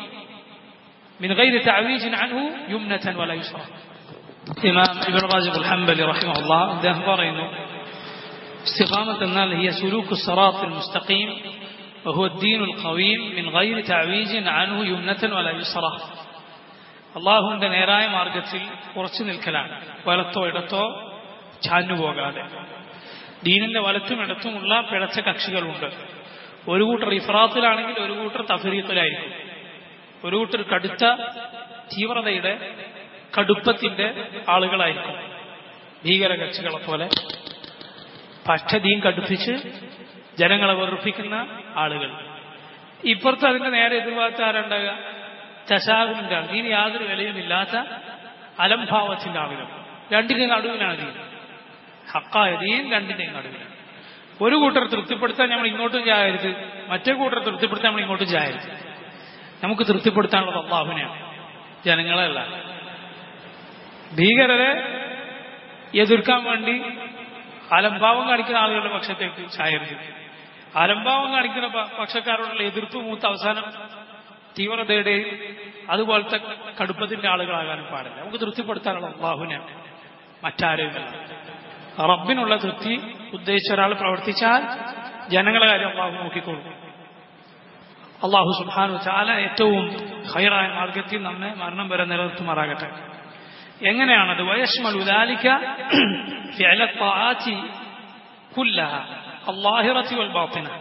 من غير تعويج عنه يمنة ولا يسرى إمام ابن راجب الحنبلي رحمه الله ده പറയുന്നു استقامة എന്നാൽ هي سلوك الصراط المستقيم وهو الدين القويم من غير تعويج عنه يمنة ولا يسرى അള്ളാഹുവിന്റെ നേരായ മാർഗത്തിൽ ഉറച്ചു നിൽക്കലാണ് വലത്തോ ഇടത്തോ ചാഞ്ഞു പോകാതെ ദീനിന്റെ വലത്തും ഇടത്തുമുള്ള പിഴച്ച കക്ഷികളുണ്ട് ഒരു കൂട്ടർ ഇഫ്രാത്തിലാണെങ്കിൽ ഒരു കൂട്ടർ തഫരീത്തിലായിരിക്കും ഒരു കൂട്ടർ കടുത്ത തീവ്രതയുടെ കടുപ്പത്തിന്റെ ആളുകളായിരിക്കും ഭീകര കക്ഷികളെ പോലെ പച്ചദീൻ കടുപ്പിച്ച് ജനങ്ങളെ വെറുപ്പിക്കുന്ന ആളുകൾ ഇപ്പുറത്ത് അതിന്റെ നേരെ എതിർഭാഗത്ത് ആരുണ്ടാകുക ചശാകുവിന്റെ ആൾ ദീന് യാതൊരു വിലയുമില്ലാത്ത അലംഭാവത്തിന്റെ ആളുകൾ രണ്ടിന്റെയും നടുവിലാണ് ദീൻ ഹക്കായ ദീൻ രണ്ടിന്റെയും നടുവിലാണ് ഒരു കൂട്ടർ തൃപ്തിപ്പെടുത്താൻ നമ്മൾ ഇങ്ങോട്ടും ചായരുത് മറ്റേ കൂട്ടർ തൃപ്തിപ്പെടുത്താൻ നമ്മൾ ഇങ്ങോട്ടും ചായരുത് നമുക്ക് തൃപ്തിപ്പെടുത്താനുള്ളത് അള്ളാഹുവിനെയാണ് ജനങ്ങളല്ല ഭീകരരെ എതിർക്കാൻ വേണ്ടി അലംഭാവം കാണിക്കുന്ന ആളുകളുടെ പക്ഷത്തേക്ക് ചായരുത് അലംഭാവം കാണിക്കുന്ന പ- പക്ഷക്കാരോടുള്ള എതിർപ്പ് മൂത്ത് അവസാനം തീവ്രതയുടെയും അതുപോലത്തെ കടുപ്പത്തിന്റെ ആളുകളാകാനും പാടില്ല നമുക്ക് തൃപ്തിപ്പെടുത്താനുള്ള അള്ളാഹുവിനെയാണ് മറ്റാരെയുമല്ല റബ്ബിനുള്ള തൃപ്തി ഉദ്ദേശിച്ച ഒരാൾ പ്രവർത്തിച്ചാൽ ജനങ്ങളെ കാര്യം അള്ളാഹു നോക്കിക്കോളും അള്ളാഹു സുബാനു ചാല ഏറ്റവും ഹൈറായ മാർഗത്തിൽ നമ്മെ മരണം വരെ നിലനിർത്തുമാറാകട്ടെ എങ്ങനെയാണത് വയഷ്മൽ ഉദാലിക്ക فعل الطاعات كلها الظاهرة والباطنة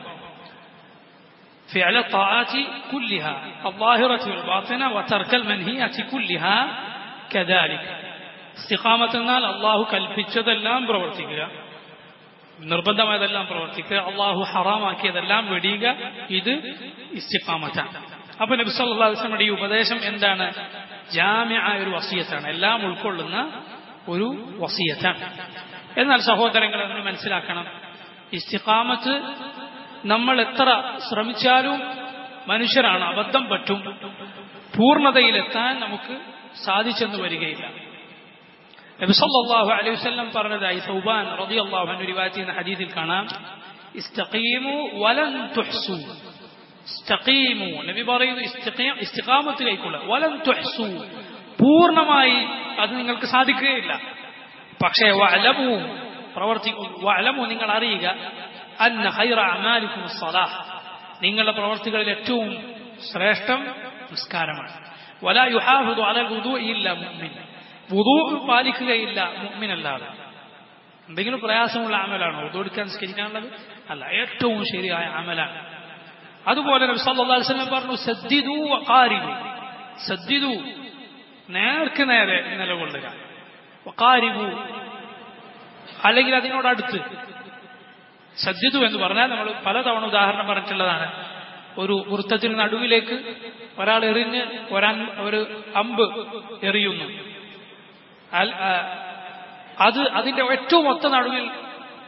فعل الطاعات كلها الظاهرة والباطنة وترك المنهيات كلها كذلك ഇസ്തിഖാമത്ത് എന്നാൽ അള്ളാഹു കൽപ്പിച്ചതെല്ലാം പ്രവർത്തിക്കുക നിർബന്ധമായതെല്ലാം പ്രവർത്തിക്കുക അള്ളാഹു ഹറാമാക്കിയതെല്ലാം വെടിയുക ഇത് ഇസ്തിഖാമത്താണ് അപ്പൊ നബി സല്ലല്ലാഹു അലൈഹി വസല്ലമയുടെ ഈ ഉപദേശം എന്താണ് ജാമ്യമായ ഒരു വസീയത്താണ് എല്ലാം ഉൾക്കൊള്ളുന്ന ഒരു വസീയത്താണ് എന്നാൽ സഹോദരങ്ങളെ നമ്മൾ മനസ്സിലാക്കണം ഇസ്തിഖാമത്ത് നമ്മൾ എത്ര ശ്രമിച്ചാലും മനുഷ്യരാണ് അബദ്ധം പറ്റും പൂർണ്ണതയിലെത്താൻ നമുക്ക് സാധിച്ചെന്ന് വരികയില്ല നബി സല്ലല്ലാഹു അലൈഹി വസല്ലം പറഞ്ഞതായി സൗബാൻ റളിയല്ലാഹു അൻഹു റിവായത്ത് ചെയ്യുന്ന ഹദീസിൽ കാണാം ഇസ്തഖീമു വലൻ തുഹ്സു ഇസ്തഖീമു നബി പറയുന്നു ഇസ്തിഖീം ഇസ്തിഖാമത്തിലേക്കുള്ള വലൻ തുഹ്സു പൂർണ്ണമായി അത് നിങ്ങൾക്ക് സാധിക്കുകയില്ല പക്ഷേ വഅലമു പ്രവർത്തിക്കൂ വഅലമു നിങ്ങൾ അറിയുക അന്ന ഖൈറ അമാലിക്കും സലാഹ് നിങ്ങളുടെ പ്രവർത്തികളിൽ ഏറ്റവും ശ്രേഷ്ഠം നിസ്കാരമാണ് വലാ യുഹാഫിദു അലൽ വുദൂഇ ഇല്ല മുഅ്മിൻ വുദൂ പാലിക്കുകയില്ല മുഅ്മിനല്ലാതെ എന്തെങ്കിലും പ്രയാസമുള്ള അമലാണോ വുദൂ എടുക്കാൻ നിസ്കരിക്കാനുള്ളത് അല്ല ഏറ്റവും ശരിയായ അമലാണ് അതുപോലെ നബി സല്ലല്ലാഹു അലൈഹി വസല്ലം പറഞ്ഞു സദ്ദിദു വഖാരിബു സദ്ദിദു നേർക്ക് നേരെ നിലകൊള്ളുക വഖാരിബു അല്ലെങ്കിൽ അതിനോടടുത്ത് സജ്ജിതു എന്ന് പറഞ്ഞാൽ നമ്മൾ പലതവണ ഉദാഹരണം പറഞ്ഞിട്ടുള്ളതാണ് ഒരു വൃത്തത്തിന് നടുവിലേക്ക് ഒരാൾ എറിഞ്ഞ് ഒരാൻ ഒരു അമ്പ് എറിയുന്നു അൽ- ആ, അത് അതിന്റെ ഏറ്റവും ഒത്ത നടുവിൽ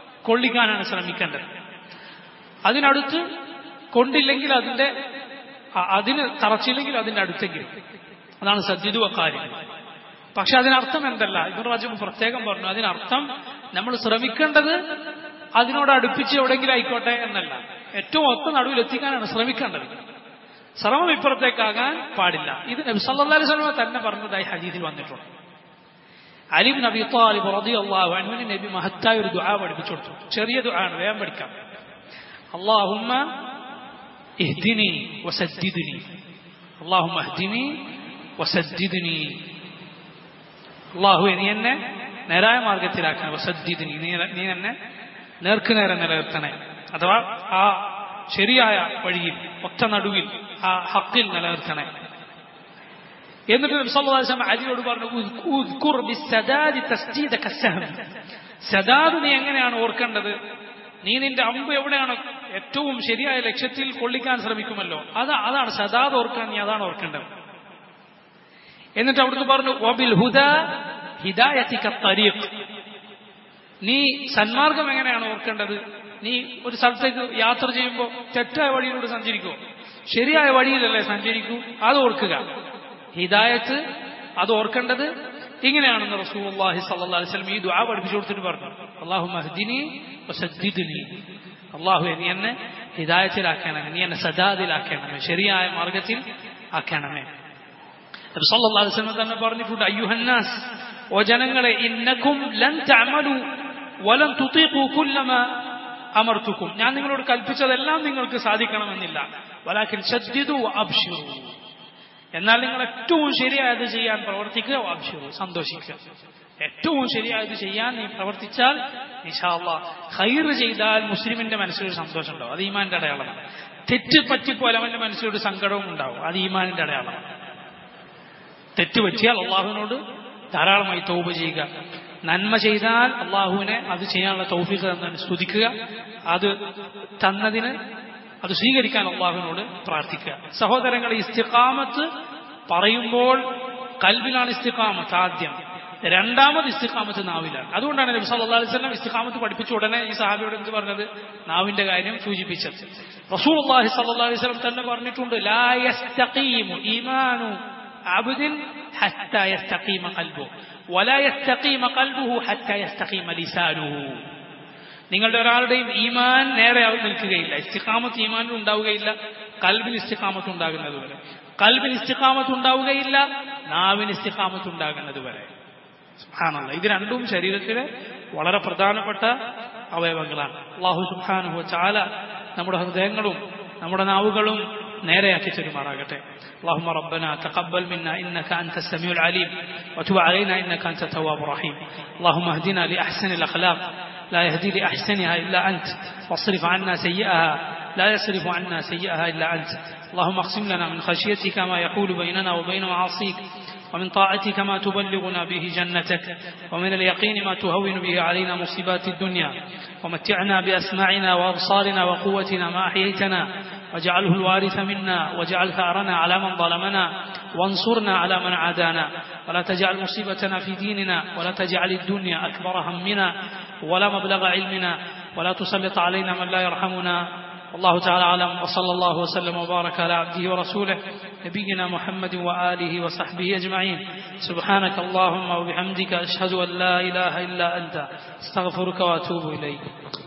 കൊള്ളിക്കാനാണ് ശ്രമിക്കേണ്ടത് അതിനടുത്ത് കൊണ്ടില്ലെങ്കിൽ അതിന്റെ അ- അതിന് തറച്ചില്ലെങ്കിൽ അതിന്റെ അടുത്തെങ്കിലും അതാണ് സദ്യതു അക്കാര്യം പക്ഷെ അതിനർത്ഥം എന്തല്ല ഇബർ രാജു പ്രത്യേകം പറഞ്ഞു അതിനർത്ഥം നമ്മൾ ശ്രമിക്കേണ്ടത് അതിനോട് അടുപ്പിച്ച് എവിടെയെങ്കിലും ആയിക്കോട്ടെ എന്നല്ല ഏറ്റവും ഒത്ത നടുവിൽ എത്തിക്കാനാണ് ശ്രമിക്കേണ്ടത് ശ്രമം ഇപ്പുറത്തേക്കാകാൻ പാടില്ല ഇത് നബി സല്ലല്ലാഹു അലൈഹി വസല്ലം തന്നെ പറഞ്ഞതായി ഹദീസിൽ വന്നിട്ടുണ്ട് അലിബ് നബി താലിബ് റളിയല്ലാഹു അൻഹുവിന് നബി മഹത്തായ ഒരു ദുആ പഠിപ്പിച്ചു കൊടുത്തു ചെറിയ ദുആ ആണ് വേഗം പഠിക്കാം അല്ലാഹുമ്മ ഇഹ്ദിനി വസദ്ദിദ്നി അല്ലാഹുമ്മ ഇഹ്ദിനി വസദ്ദിദ്നി അള്ളാഹു നീ എന്നെ നേരായ മാർഗത്തിലാക്കണം വസദ്ദിദ്നി നീ നീ എന്നെ നേർക്ക് നേരെ നിലനിർത്തണേ അഥവാ ആ ശരിയായ വഴിയിൽ ഒറ്റ നടുവിൽ ആ ഹക്കിൽ നിലനിർത്തണേ എന്നിട്ട് നബി സല്ലല്ലാഹു അലൈഹി വസല്ലം അലിയോട് പറഞ്ഞു "ഉദ്- ഉദ്കുർ ബിസ്സദാദി തസ്ജീദക സഹം." സദാദ് നീ എങ്ങനെയാണ് ഓർക്കേണ്ടത് നീ നിന്റെ അമ്പ് എവിടെയാണ് ഏറ്റവും ശരിയായ ലക്ഷ്യത്തിൽ കൊള്ളിക്കാൻ ശ്രമിക്കുമല്ലോ അതാ അതാണ് സദാദ് ഓർക്കാൻ നീ അതാണ് ഓർക്കേണ്ടത് എന്നിട്ട് അവിടുന്ന് പറഞ്ഞു "വബിൽ ഹുദാ ഹിദായത്തിക തരീഖ്." നീ സന്മാർഗം എങ്ങനെയാണ് ഓർക്കേണ്ടത് നീ ഒരു സ്ഥലത്തേക്ക് യാത്ര ചെയ്യുമ്പോൾ തെറ്റായ വഴിയിലൂടെ സഞ്ചരിക്കുമോ ശരിയായ വഴിയിലല്ലേ സഞ്ചരിക്കൂ അത് ഓർക്കുക ഹിദായത്ത് അത് ഓർക്കേണ്ടത് ഇങ്ങനെയാണെന്ന് റസൂലുള്ളാഹി സ്വല്ലല്ലാഹു അലൈഹി വസല്ലം ഈ ദുആ പഠിപ്പിച്ചു കൊടുത്തിട്ട് പറഞ്ഞു അല്ലാഹു മഹ്ദിനി വസദ്ദിദ്നി അല്ലാഹു നീ എന്നെ ഹിദായത്തിലാക്കണമേ നീ എന്നെ സദാദിലാക്കണമേ ശരിയായ മാർഗത്തിൽ ആക്കണമേ നബി സല്ലല്ലാഹു അലൈഹി വസല്ലം തന്നെ പറഞ്ഞിട്ടുണ്ട് അയ്യുഹന്നാസ് ഓ ജനങ്ങളെ ഇന്നക്കും ലൻ തഅമലു വലൻ തുതീഖു കുല്ലമാ അമർത്തുക്കും ഞാൻ നിങ്ങളോട് കൽപ്പിച്ചതെല്ലാം നിങ്ങൾക്ക് സാധിക്കണമെന്നില്ല വലാക്കിൻ ശദ്ദിദു അബ്ശിറു എന്നാൽ നിങ്ങൾ ഏറ്റവും ശരിയായത് ചെയ്യാൻ പ്രവർത്തിക്കുക അബ്ശിറു സന്തോഷിക്കുക ഏറ്റവും ശരിയായത് ചെയ്യാൻ നീ പ്രവർത്തിച്ചാൽ നിഷാള്ള ഹൈർ ചെയ്താൽ മുസ്ലിമിന്റെ മനസ്സിലൊരു സന്തോഷം ഉണ്ടാവും അത് ഈമാന്റെ അടയാളമാണ് തെറ്റ് പറ്റിപ്പോലെ അവന്റെ മനസ്സിലൊരു സങ്കടവും ഉണ്ടാവും അത് ഈമാനിന്റെ അടയാളമാണ് തെറ്റ് പറ്റിയാൽ അള്ളാഹുവിനോട് ധാരാളമായി തൗബ ചെയ്യുക നന്മ ചെയ്താൽ അള്ളാഹുവിനെ അത് ചെയ്യാനുള്ള തൗഫീഖ് തന്നെ സ്തുതിക്കുക അത് തന്നതിന് അത് സ്വീകരിക്കാൻ അള്ളാഹുവിനോട് പ്രാർത്ഥിക്കുക സഹോദരങ്ങളെ ഇസ്തിഖാമത്ത് പറയുമ്പോൾ കൽബിലാണ് ഇസ്തിഖാമത്ത് ആദ്യം രണ്ടാമത് ഇസ്തിഖാമത്ത് നാവിലാണ് അതുകൊണ്ടാണ് നബി സല്ലല്ലാഹു അലൈഹി വസല്ലം ഇസ്തിഖാമത്ത് പഠിപ്പിച്ച ഉടനെ ഈ സഹാബിയോട് എന്ത് പറഞ്ഞത് നാവിന്റെ കാര്യം സൂചിപ്പിച്ചത് റസൂലുള്ളാഹി സ്വല്ലല്ലാഹു അലൈഹി വസല്ലം തന്നെ പറഞ്ഞിട്ടുണ്ട് ലാ യസ്തഖീമു ഈമാനു അബ്ദിൻ ഹത്താ യസ്തഖീമ ഖൽബുഹു വലാ യസ്തഖീമ ഖൽബുഹു ഹത്താ യസ്തഖീമ ലിസാനുഹു നിങ്ങളുടെ ഒരാളുടെയും ഈമാൻ നേരെ നിൽക്കുകയില്ല ഇസ്തിഖാമത്ത് ഈമാനിൽ ഉണ്ടാവുകയില്ല കൽബിന് ഇസ്തിഖാമത്ത് ഉണ്ടാകുന്നത് വരെ കൽബിന് ഇസ്തിഖാമത്ത് ഉണ്ടാവുകയില്ല നാവിന് ഇസ്തിഖാമത്ത് ഉണ്ടാകുന്നത് വരെ സുബ്ഹാനല്ല ഇത് രണ്ടും ശരീരത്തിലെ വളരെ പ്രധാനപ്പെട്ട അവയവങ്ങളാണ് അള്ളാഹു സുബ്ഹാനഹു ചാല നമ്മുടെ ഹൃദയങ്ങളും നമ്മുടെ നാവുകളും നേരെയാക്കി തരുമാറാകട്ടെ اللهم ربنا تقبل منا إنك أنت السميع العليم وتب علينا إنك أنت التواب الرحيم اللهم اهدنا لأحسن الأخلاق لا يهدي لأحسنها إلا أنت واصرف عنا سيئها لا يصرف عنا سيئها إلا أنت اللهم اقسم لنا من خشيتك ما يحول بيننا وبين معاصيك ومن طاعتك ما تبلغنا به جنتك ومن اليقين ما تهون به علينا مصيبات الدنيا ومتعنا بأسماعنا وأبصارنا وقوتنا ما أحييتنا واجعله الوارث منا واجعل ثارنا على من ظلمنا وانصرنا على من عادانا ولا تجعل مصيبتنا في ديننا ولا تجعل الدنيا أكبر همنا ولا مبلغ علمنا ولا تسلط علينا من لا يرحمنا والله تعالى أعلم وصلى الله وسلم وبارك على عبده ورسوله نبينا محمد وآله وصحبه أجمعين سبحانك اللهم وبحمدك أشهد أن لا إله إلا أنت استغفرك وأتوب إليك